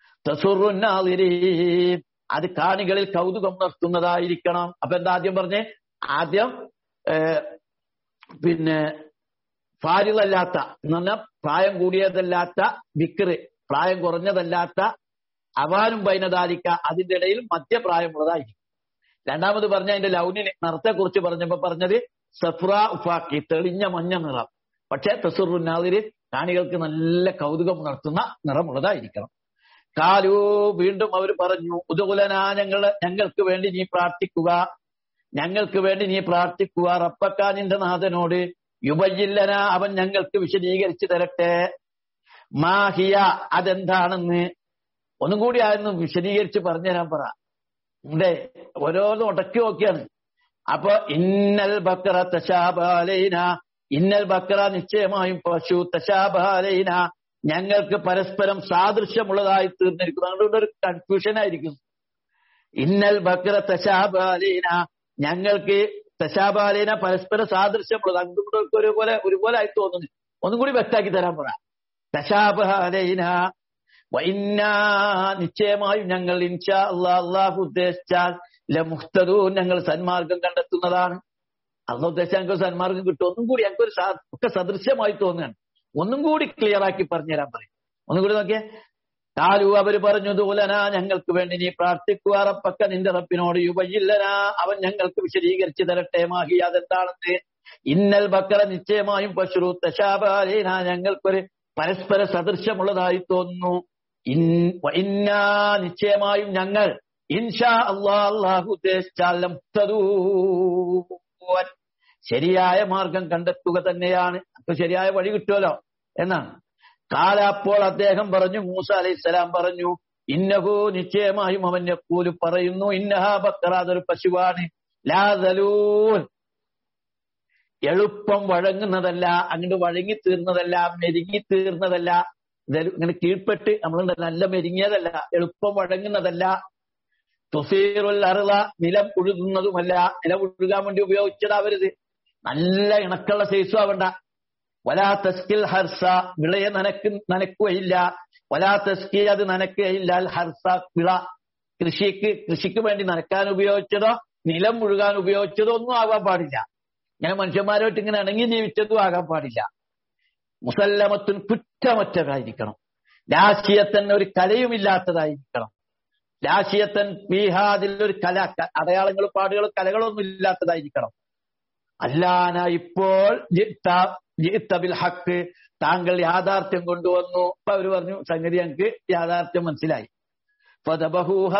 തസുറുന്നാളിരീൻ അത് കാണികളിൽ കൗതുകം നിർത്തുന്നതായിരിക്കണം അപ്പൊ എന്താ ആദ്യം പറഞ്ഞേ ആദ്യം ഏഹ്, പിന്നെ ഫാരിലല്ലാത്ത എന്ന് പറഞ്ഞാൽ പ്രായം കൂടിയതല്ലാത്ത വിക്ര് പ്രായം കുറഞ്ഞതല്ലാത്ത അവാനും ബൈനദാലിക്ക അതിന്റെ ഇടയിൽ മധ്യപ്രായമുള്ളതായിരിക്കും രണ്ടാമത് പറഞ്ഞ അതിന്റെ ലൗനിനെ നിറത്തെ കുറിച്ച് പറഞ്ഞപ്പോ പറഞ്ഞത് സഫ്ര ഉഫാക്കി തെളിഞ്ഞ മഞ്ഞ നിറം പക്ഷേ തസുറുനാദിര് കാണികൾക്ക് നല്ല കൗതുകം ഉണർത്തുന്ന നിറമുള്ളതായിരിക്കണം കാലു വീണ്ടും അവർ പറഞ്ഞു ഉദുകുലന ഞങ്ങൾ ഞങ്ങൾക്ക് വേണ്ടി നീ പ്രാർത്ഥിക്കുക ഞങ്ങൾക്ക് വേണ്ടി നീ പ്രാർത്ഥിക്കുക റപ്പക്കാനിന്റെ നാഥനോട് യുബയില്ലന അവൻ ഞങ്ങൾക്ക് വിശദീകരിച്ചു തരട്ടെ മാഹിയ അതെന്താണെന്ന് ഒന്നും കൂടി ആയിരുന്നു വിശദീകരിച്ച് പറഞ്ഞുതരാൻ പറ ഇവിടെ ഓരോന്നും ഉടക്കി നോക്കിയാണ് അപ്പൊ ഇന്നൽ ബക്കറ തശാബാലൈന ഇന്നൽ ബക്കറ നിശ്ചയമായും പശു തശാബാലൈന ഞങ്ങൾക്ക് പരസ്പരം സാദൃശ്യമുള്ളതായി തീർന്നിരിക്കുന്നു അതുകൊണ്ട് ഒരു കൺഫ്യൂഷൻ ആയിരിക്കും ഇന്നൽ ബക്കറ തശാബാലീന ഞങ്ങൾക്ക് തശാബാലീന പരസ്പര സാദൃശ്യമുള്ളത് അങ്ങോട്ടും ഒരുപോലെ ഒരുപോലെ ആയി തോന്നുന്നു ഒന്നും കൂടി വ്യക്താക്കി തരാൻ പറ തശാബഹലൈന വൈന്നാ നിശ്ചയമായും ഞങ്ങൾ ഇൻഷാ അല്ലാ അള്ളാഹു ഉദ്ദേശിച്ചാൽ ലമുഹ്തദൂ ഞങ്ങൾ സന്മാർഗം കണ്ടെത്തുന്നതാണ് അള്ളാഹ് ഉദ്ദേശിച്ചാൽ ഞങ്ങൾക്ക് സന്മാർഗം കിട്ടും ഒന്നും കൂടി ഞങ്ങൾക്ക് ഒരു സാ- ഒക്കെ സദൃശ്യമായി തോന്നുകയാണ് ഒന്നും കൂടി ക്ലിയർ ആക്കി പറഞ്ഞുതരാൻ പറയും ഒന്നും കൂടി നോക്കിയേ കാലു അവര് പറഞ്ഞു ദൂലന ഞങ്ങൾക്ക് വേണ്ടി നീ പ്രാർത്ഥിക്കുക റബ്ബക്ക നിന്റെ റബ്ബിനോട് യുബയില്ലന അവൻ ഞങ്ങൾക്ക് വിശദീകരിച്ചു തരട്ടെ മാഹി അതെന്താണെന്ന് ഇന്നൽ ബക്കറ നിശ്ചയമായും പശുറു തശാബാലേന ഞങ്ങൾക്കൊരു പരസ്പര സദൃശ്യമുള്ളതായി തോന്നുന്നു ഇൻ- വ ഇന്നാ നിശ്ചയമായും ഞങ്ങൾ ഇൻഷാ അള്ളാ അള്ളാഹു ഉദ്ദേശിച്ചാൽ ലമുഹ്തദൂൻ. ശരിയായ മാർഗം കണ്ടെത്തുക തന്നെയാണ് അപ്പൊ ശരിയായ വഴി കിട്ടുമല്ലോ എന്നാണ് കാല അപ്പോൾ അദ്ദേഹം പറഞ്ഞു മൂസ അലൈഹിസ്സലാം പറഞ്ഞു ഇന്നഹു നിശ്ചയമായും അവൻ യക്കൂല് പറയുന്നു ഇന്നഹാ ബക്കറ അതൊരു പശുവാണ് ലാ ദലൂൻ എളുപ്പം വഴങ്ങുന്നതല്ല അങ്ങോട്ട് വഴങ്ങി തീർന്നതല്ല മെരുങ്ങി തീർന്നതല്ല ദലു- ഇങ്ങനെ കീഴ്പ്പെട്ട് നമ്മൾ നല്ല മെരുങ്ങിയതല്ല എളുപ്പം വഴങ്ങുന്നതല്ല തുസീറുൽ അറുള നിലം ഉഴുകുന്നതുമല്ല നിലം ഉഴുകാൻ വേണ്ടി ഉപയോഗിച്ചതാവരുത് നല്ല ഇണക്കുള്ള സൈസും ആവണ്ട വലാ തസ്കിൽ ഹർസ വിളയെ നനക്ക് നനക്കുകയില്ല വലാ തസ്കി അത് നനക്കുകയില്ല അൽ ഹർസ വിള കൃഷിക്ക് കൃഷിക്ക് വേണ്ടി നനക്കാൻ ഉപയോഗിച്ചതോ നിലം മുഴുകാൻ ഉപയോഗിച്ചതോ ഒന്നും ആകാൻ പാടില്ല ഇങ്ങനെ മനുഷ്യന്മാരോട്ട് ഇങ്ങനെ ഇണങ്ങി ജീവിച്ചതും ആകാൻ പാടില്ല മുസല്ലമത്തുൻ കുറ്റമറ്റതായിരിക്കണം രാശിയത്തൻ ഒരു കലയുമില്ലാത്തതായിരിക്കണം രാശിയത്തൻ ബീഹാദിൽ ഒരു കല ക- അടയാളങ്ങളും പാടുകളും കലകളൊന്നും ഇല്ലാത്തതായിരിക്കണം അല്ലാന ഇപ്പോൾ ജിത്ത ജിത്ത ബിൽ ഹക്ക് താങ്കൾ യാഥാർത്ഥ്യം കൊണ്ടുവന്നു അപ്പൊ അവര് പറഞ്ഞു സംഗതി ഞങ്ങൾക്ക് യാഥാർത്ഥ്യം മനസ്സിലായി ഫദബഹൂഹ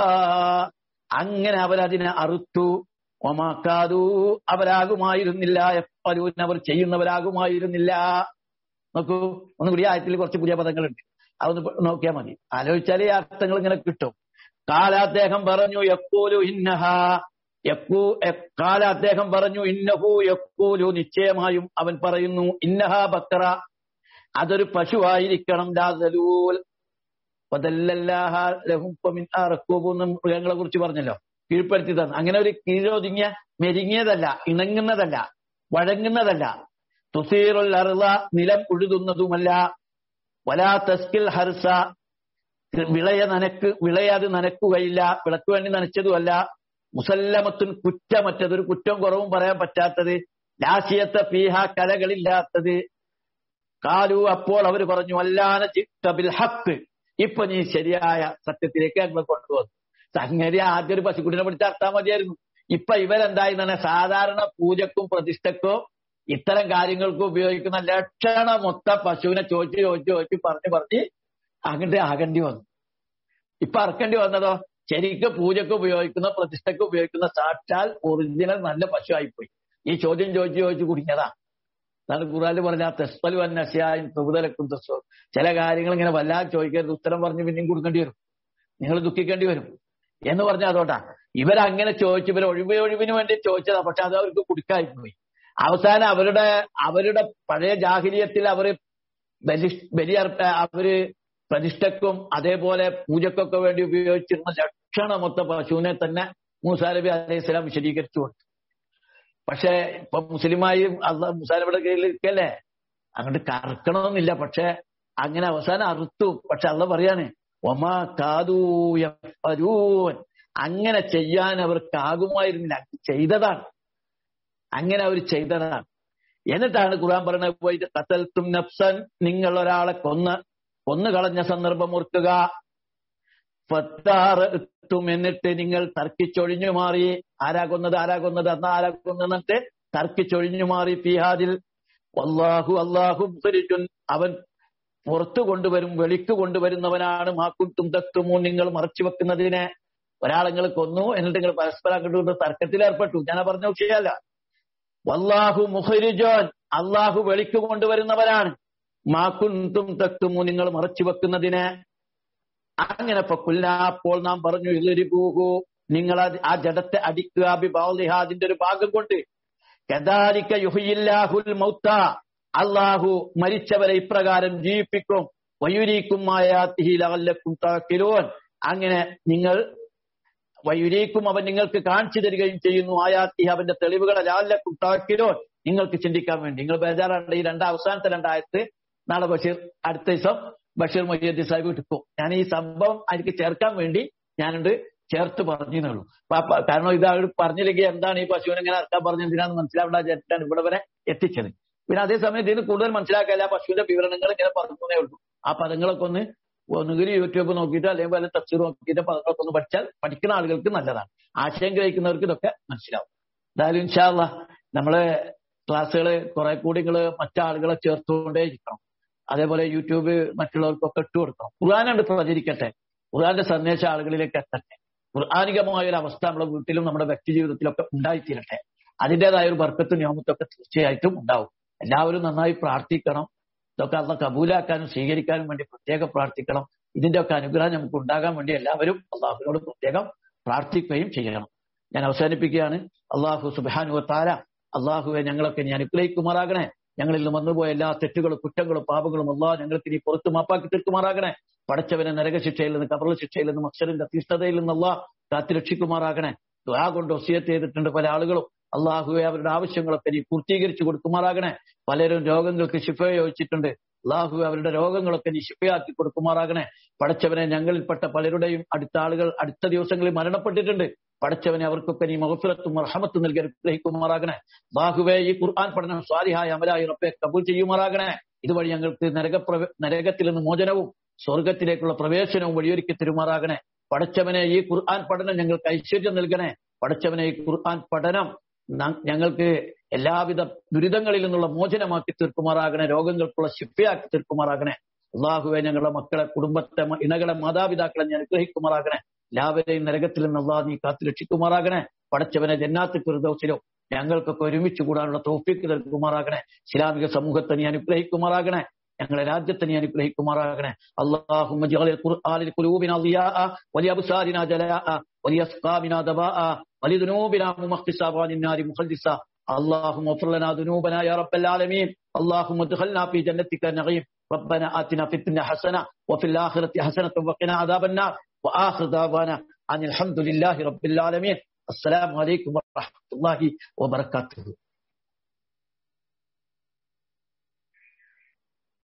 അങ്ങനെ അവരതിനെ അറുത്തു ഒമാക്കാതു അവരാകുമായിരുന്നില്ല എപ്പലൂൻ അവർ ചെയ്യുന്നവരാകുമായിരുന്നില്ല നോക്കൂ ഒന്നുകൂടി ആയത്തിൽ കുറച്ച് പുതിയ പദങ്ങളുണ്ട് അതൊന്ന് നോക്കിയാൽ മതി ആലോചിച്ചാലേ ഈ അർത്ഥങ്ങൾ ഇങ്ങനെ കിട്ടും കാല അദ്ദേഹം പറഞ്ഞു യക്കൂലു ഇന്നഹ യക്കൂ എ- കാല അദ്ദേഹം പറഞ്ഞു ഇന്നഹു യക്കൂലു നിശ്ചയമായും അവൻ പറയുന്നു ഇന്നഹ ബക്കറ അതൊരു പശുവായിരിക്കണം ലാദലൂൽ വദല്ലല്ലാഹ ലഹും ഫമിൻ അറക്കൂബു എന്ന് മൃഗങ്ങളെ കുറിച്ച് പറഞ്ഞല്ലോ കീഴ്പ്പെടുത്തി തന്നു അങ്ങനെ ഒരു കീഴൊതുങ്ങിയ മെരുങ്ങിയതല്ല ഇണങ്ങുന്നതല്ല വഴങ്ങുന്നതല്ല തുസീറുൽ അറുള നിലം ഉഴുതുന്നതുമല്ല വലാ തസ്കിൽ ഹർസ വിളയെ നനക്ക് വിളയെ അത് നനക്കുകയില്ല വിളക്ക് വേണ്ടി നനച്ചതുമല്ല മുസല്ലമത്തുൻ കുറ്റമറ്റത് ഒരു കുറ്റം കുറവും പറയാൻ പറ്റാത്തത് ലാശിയത്തെ പീഹ കലകളില്ലാത്തത് കാലു അപ്പോൾ അവർ പറഞ്ഞു അല്ലാന ജിത്ത ബിൽ ഹക്ക് ഇപ്പൊ നീ ശരിയായ സത്യത്തിലേക്ക് ഞങ്ങൾ കൊണ്ടുവന്നു സംഗതി ആദ്യം ഒരു പശുക്കുട്ടിനെ പിടിച്ച് അർത്താൻ മതിയായിരുന്നു ഇപ്പൊ ഇവരെന്തായി തന്നെ സാധാരണ പൂജക്കും പ്രതിഷ്ഠക്കോ ഇത്തരം കാര്യങ്ങൾക്കും ഉപയോഗിക്കുന്ന ലക്ഷണ മൊത്ത പശുവിനെ ചോദിച്ച് ചോദിച്ച് ചോദിച്ച് പറഞ്ഞ് പറഞ്ഞ് അങ്ങോട്ട് ആകേണ്ടി വന്നു ഇപ്പൊ അറക്കേണ്ടി വന്നതോ ശരിക്കും പൂജക്ക് ഉപയോഗിക്കുന്ന പ്രതിഷ്ഠക്ക് ഉപയോഗിക്കുന്ന സാക്ഷാൽ ഒറിജിനൽ നല്ല പശു ആയിപ്പോയി ഈ ചോദ്യം ചോദിച്ച് ചോദിച്ച് കുടുങ്ങിയതാ അതാണ് ഖുറാല് പറഞ്ഞ തെസ്പലു അന്നസ്യായും തുകുതലക്കും തെസ്വ ചില കാര്യങ്ങൾ ഇങ്ങനെ വല്ലാതെ ചോദിക്കരുത് ഉത്തരം പറഞ്ഞ് പിന്നെയും കൊടുക്കേണ്ടി വരും നിങ്ങൾ ദുഃഖിക്കേണ്ടി വരും എന്ന് പറഞ്ഞ അതോട്ടാ ഇവരങ്ങനെ ചോദിച്ചു ഇവർ ഒഴിവ് ഒഴിവിന് വേണ്ടി ചോദിച്ചതാ പക്ഷെ അത് അവർക്ക് കുടുക്കായി പോയി അവസാനം അവരുടെ അവരുടെ പഴയ ജാഹിലിയത്തിൽ അവര് ബലി ബലിയർപ്പ അവര് പ്രതിഷ്ഠക്കും അതേപോലെ പൂജക്കൊക്കെ വേണ്ടി ഉപയോഗിച്ചിരുന്ന ലക്ഷണമൊത്ത പശുവിനെ തന്നെ മൂസാ നബി അലൈഹി സ്വലാം വിശദീകരിച്ചു കൊടുത്തു പക്ഷെ ഇപ്പൊ മുസ്ലിമായി അള്ളാഹ് മുസാനബിയുടെ കീഴിലിരിക്കല്ലേ അങ്ങോട്ട് കറക്കണമെന്നില്ല പക്ഷെ അങ്ങനെ അവസാനം അറുത്തു പക്ഷെ അള്ള പറയാണ് ഒമാ കാതൂയൂൻ അങ്ങനെ ചെയ്യാൻ അവർക്കാകുമായിരുന്നില്ല ചെയ്തതാണ് അങ്ങനെ അവർ ചെയ്തതാണ് എന്നിട്ടാണ് ഖുർആൻ പറയുന്നത് പോയിട്ട് കത്തൽത്തും നഫ്സൻ നിങ്ങൾ ഒരാളെ കൊന്ന് കൊന്നു കളഞ്ഞ സന്ദർഭം ഓർക്കുക ഫത്താറത്തും എന്നിട്ട് നിങ്ങൾ തർക്കിച്ചൊഴിഞ്ഞു മാറി ആരാ കൊന്നത് ആരാ കൊന്നത് അന്ന് ആരാ കൊന്നെന്നിട്ട് തർക്കിച്ചൊഴിഞ്ഞു മാറി ഫിഹാദിൽ അള്ളാഹു അള്ളാഹു മുഖരിച്ചുൻ അവൻ പുറത്തു കൊണ്ടുവരും വെളിക്ക് കൊണ്ടുവരുന്നവനാണ് മാക്കുട്ടും തത്തുമോ നിങ്ങൾ മറച്ചു വെക്കുന്നതിനെ ഒരാളെ നിങ്ങൾ കൊന്നു എന്നിട്ട് നിങ്ങൾ പരസ്പരം അങ്ങോട്ട് കൊണ്ട് തർക്കത്തിൽ ഏർപ്പെട്ടു ഞാൻ പറഞ്ഞ വിഷയമല്ല വല്ലാഹു മുഖരിജോൻ അള്ളാഹു വെളിക്ക് കൊണ്ടുവരുന്നവരാണ് മാക്കുന്തും തത്തുമോ നിങ്ങൾ മറച്ചു വെക്കുന്നതിനെ അങ്ങനെ പൊക്കുല്ല അപ്പോൾ നാം പറഞ്ഞു ഇതൊരു നിങ്ങൾ അത് ആ ജഡത്തെ അടിക്കുക ബിബാലിഹ അതിന്റെ ഒരു ഭാഗം കൊണ്ട് കദാലിക്ക യുഹിയില്ലാഹുൽ മൗത്ത അള്ളാഹു മരിച്ചവരെ ഇപ്രകാരം ജീവിപ്പിക്കും വയുരീക്കും ആയാത്തിഹിലക്കും താക്കിലോൻ അങ്ങനെ നിങ്ങൾ വയുരീക്കും അവൻ നിങ്ങൾക്ക് കാണിച്ചു തരികയും ചെയ്യുന്നു ആയാത്തി അവന്റെ തെളിവുകളെ ലാലക്കും താക്കിലോൻ നിങ്ങൾക്ക് ചിന്തിക്കാൻ വേണ്ടി നിങ്ങൾ ബേജാറാണ്ട് ഈ രണ്ട് അവസാനത്തെ രണ്ടായത്ത് നാളെ ബഷീർ അടുത്ത ദിവസം ബഷീർ മൊയ്യദ്ദീൻ സാഹിബ് എടുക്കും ഞാൻ ഈ സംഭവം അതിലേക്ക് ചേർക്കാൻ വേണ്ടി ഞാനുണ്ട് ചേർത്ത് പറഞ്ഞുള്ളൂ കാരണം ഇത് അവർ പറഞ്ഞില്ലെങ്കിൽ എന്താണ് ഈ പശുവിനെ ഇങ്ങനെ ഇറക്കാൻ പറഞ്ഞ എന്തിനാന്ന് മനസ്സിലാവേണ്ട ചേട്ടാണ് ഇവിടെ വരെ എത്തിച്ചത് പിന്നെ അതേസമയം ഇതിന് കൂടുതൽ മനസ്സിലാക്കാല്ല പശുവിന്റെ വിവരണങ്ങൾ ഇങ്ങനെ പറഞ്ഞേ ഉള്ളൂ ആ പദങ്ങളൊക്കെ ഒന്ന് ഒന്നുകിൽ യൂട്യൂബ് നോക്കിയിട്ട് അല്ലെങ്കിൽ വല്ല തഫ്സീർ നോക്കിയിട്ട് പദങ്ങളൊക്കെ ഒന്ന് പഠിച്ചാൽ പഠിക്കുന്ന ആളുകൾക്ക് നല്ലതാണ് ആശയം ഗ്രഹിക്കുന്നവർക്ക് ഇതൊക്കെ മനസ്സിലാവും എന്തായാലും ഇൻഷാല്ല നമ്മളെ ക്ലാസ്സുകൾ കുറെ കൂടി നിങ്ങൾ മറ്റാളുകളെ ചേർത്തുകൊണ്ടേ ഇരിക്കണം അതേപോലെ യൂട്യൂബ് മറ്റുള്ളവർക്കൊക്കെ ഇട്ട് കൊടുക്കണം ഖുർആാനുണ്ട് പ്രചരിക്കട്ടെ ഖുർആാന്റെ സന്ദേശം ആളുകളിലേക്ക് എത്തട്ടെ ഖുർആാനികമായ ഒരു അവസ്ഥ നമ്മുടെ വീട്ടിലും നമ്മുടെ വ്യക്തി ജീവിതത്തിലൊക്കെ ഉണ്ടായിത്തീരട്ടെ അതിൻ്റെതായ ഒരു ബർക്കത്തും നിയമത്തൊക്കെ തീർച്ചയായിട്ടും ഉണ്ടാവും എല്ലാവരും നന്നായി പ്രാർത്ഥിക്കണം ഇതൊക്കെ അന്ന് കബൂലാക്കാനും സ്വീകരിക്കാനും വേണ്ടി പ്രത്യേകം പ്രാർത്ഥിക്കണം ഇതിന്റെ ഒക്കെ അനുഗ്രഹം നമുക്ക് ഉണ്ടാകാൻ വേണ്ടി എല്ലാവരും അള്ളാഹുവിനോട് പ്രത്യേകം പ്രാർത്ഥിക്കുകയും ചെയ്യണം ഞാൻ അവസാനിപ്പിക്കുകയാണ് അള്ളാഹു സുബാനു താര അള്ളാഹുവെ ഞങ്ങളൊക്കെ നീ അനുഗ്രഹിക്കുമാറാകണേ ഞങ്ങളിൽ നിന്ന് വന്നുപോയ എല്ലാ തെറ്റുകളും കുറ്റങ്ങളും പാപങ്ങളും അള്ളാഹ് ഞങ്ങൾക്ക് നീ പുറത്ത് മാപ്പാക്കി തീർക്കുമാറാകണേ പടച്ചവനെ നരകശിക്ഷയിൽ നിന്ന് കബറ ശിക്ഷയിൽ നിന്ന് മത്സരന്റെ തീഷ്ണതയിൽ നിന്ന് അള്ളാഹ് കാത്തിരക്ഷിക്കുമാറാകണേ ദ്വാ കൊണ്ട് ഒസിയത്ത് ചെയ്തിട്ടുണ്ട് പല ആളുകളും അള്ളാഹുവെ അവരുടെ ആവശ്യങ്ങളൊക്കെ നീ പൂർത്തീകരിച്ചു കൊടുക്കുമാറാകണേ പലരും രോഗങ്ങൾക്ക് ശിഫ ചോദിച്ചിട്ടുണ്ട് അള്ളാഹു അവരുടെ രോഗങ്ങളൊക്കെ നീ ശിഫയാക്കി കൊടുക്കുമാറാകണേ പടച്ചവനെ ഞങ്ങളിൽപ്പെട്ട പലരുടെയും അടുത്ത ആളുകൾ അടുത്ത ദിവസങ്ങളിൽ മരണപ്പെട്ടിട്ടുണ്ട് പടച്ചവനെ അവർക്കൊക്കെ നീ മഹഫിറത്തും മർഹമത്തും നൽകി അനുഗ്രഹിക്കുമാറാകണേ ബാഹുവെ ഈ ഖുർആൻ പഠനം സ്വാലിഹായ അമലായി റബ്ബെ കബൂൽ ചെയ്യുമാറാകണേ ഇതുവഴി ഞങ്ങൾക്ക് നരക നരകത്തിൽ നിന്ന് മോചനവും സ്വർഗത്തിലേക്കുള്ള പ്രവേശനവും വഴിയൊരുക്കി തരുമാറാകണേ പടച്ചവനെ ഈ ഖുർആൻ പഠനം ഞങ്ങൾക്ക് ഐശ്വര്യം നൽകണേ പടച്ചവനെ ഈ ഖുർആൻ പഠനം ഞങ്ങൾക്ക് എല്ലാവിധ ദുരിതങ്ങളിൽ നിന്നുള്ള മോചനമാക്കി തീർക്കുമാറാകണേ രോഗങ്ങൾക്കുള്ള ശിഫയാക്കി തീർക്കുമാറാകണേ അള്ളാഹുവെ ഞങ്ങളുടെ മക്കളെ കുടുംബത്തെ ഇണകളെ മാതാപിതാക്കളെ ഞാൻ അനുഗ്രഹിക്കുമാറാകണേ എല്ലാവരെയും നരകത്തിൽ നിന്ന് അള്ളാഹ് നീ കാത്തു രക്ഷിക്കുമാറാകണേ പടച്ചവനെ ജന്നാത്ത് ഫിർദൗസിലോ ഞങ്ങൾക്കൊക്കെ ഒരുമിച്ച് കൂടാനുള്ള തോഫിക്ക് നൽകുമാറാകണേ ഇസ്ലാമിക സമൂഹത്തെ നീ അനുഗ്രഹിക്കുമാറാകണേ ഞങ്ങളെ രാജ്യത്തെ നീ അനുഗ്രഹിക്കുമാറാകണേ അള്ളാഹുമ്മ ജഅൽ ഖുർആനിൽ ഖുലൂബിനാ ദിയാഅ വലിയബ്സാരിനാ ജലാഅ വലിയസ്ഖാബിനാ ദബാഅ ولذنوبنا ممخصا وعن النار مخلصا اللهم اغفر لنا ذنوبنا يا رب العالمين اللهم ادخلنا في جنتك النعيم ربنا آتنا في الدنيا حسنة وفي الآخرة حسنة وقنا عذاب النار وآخر دعوانا أن الحمد لله رب العالمين السلام عليكم ورحمة الله وبركاته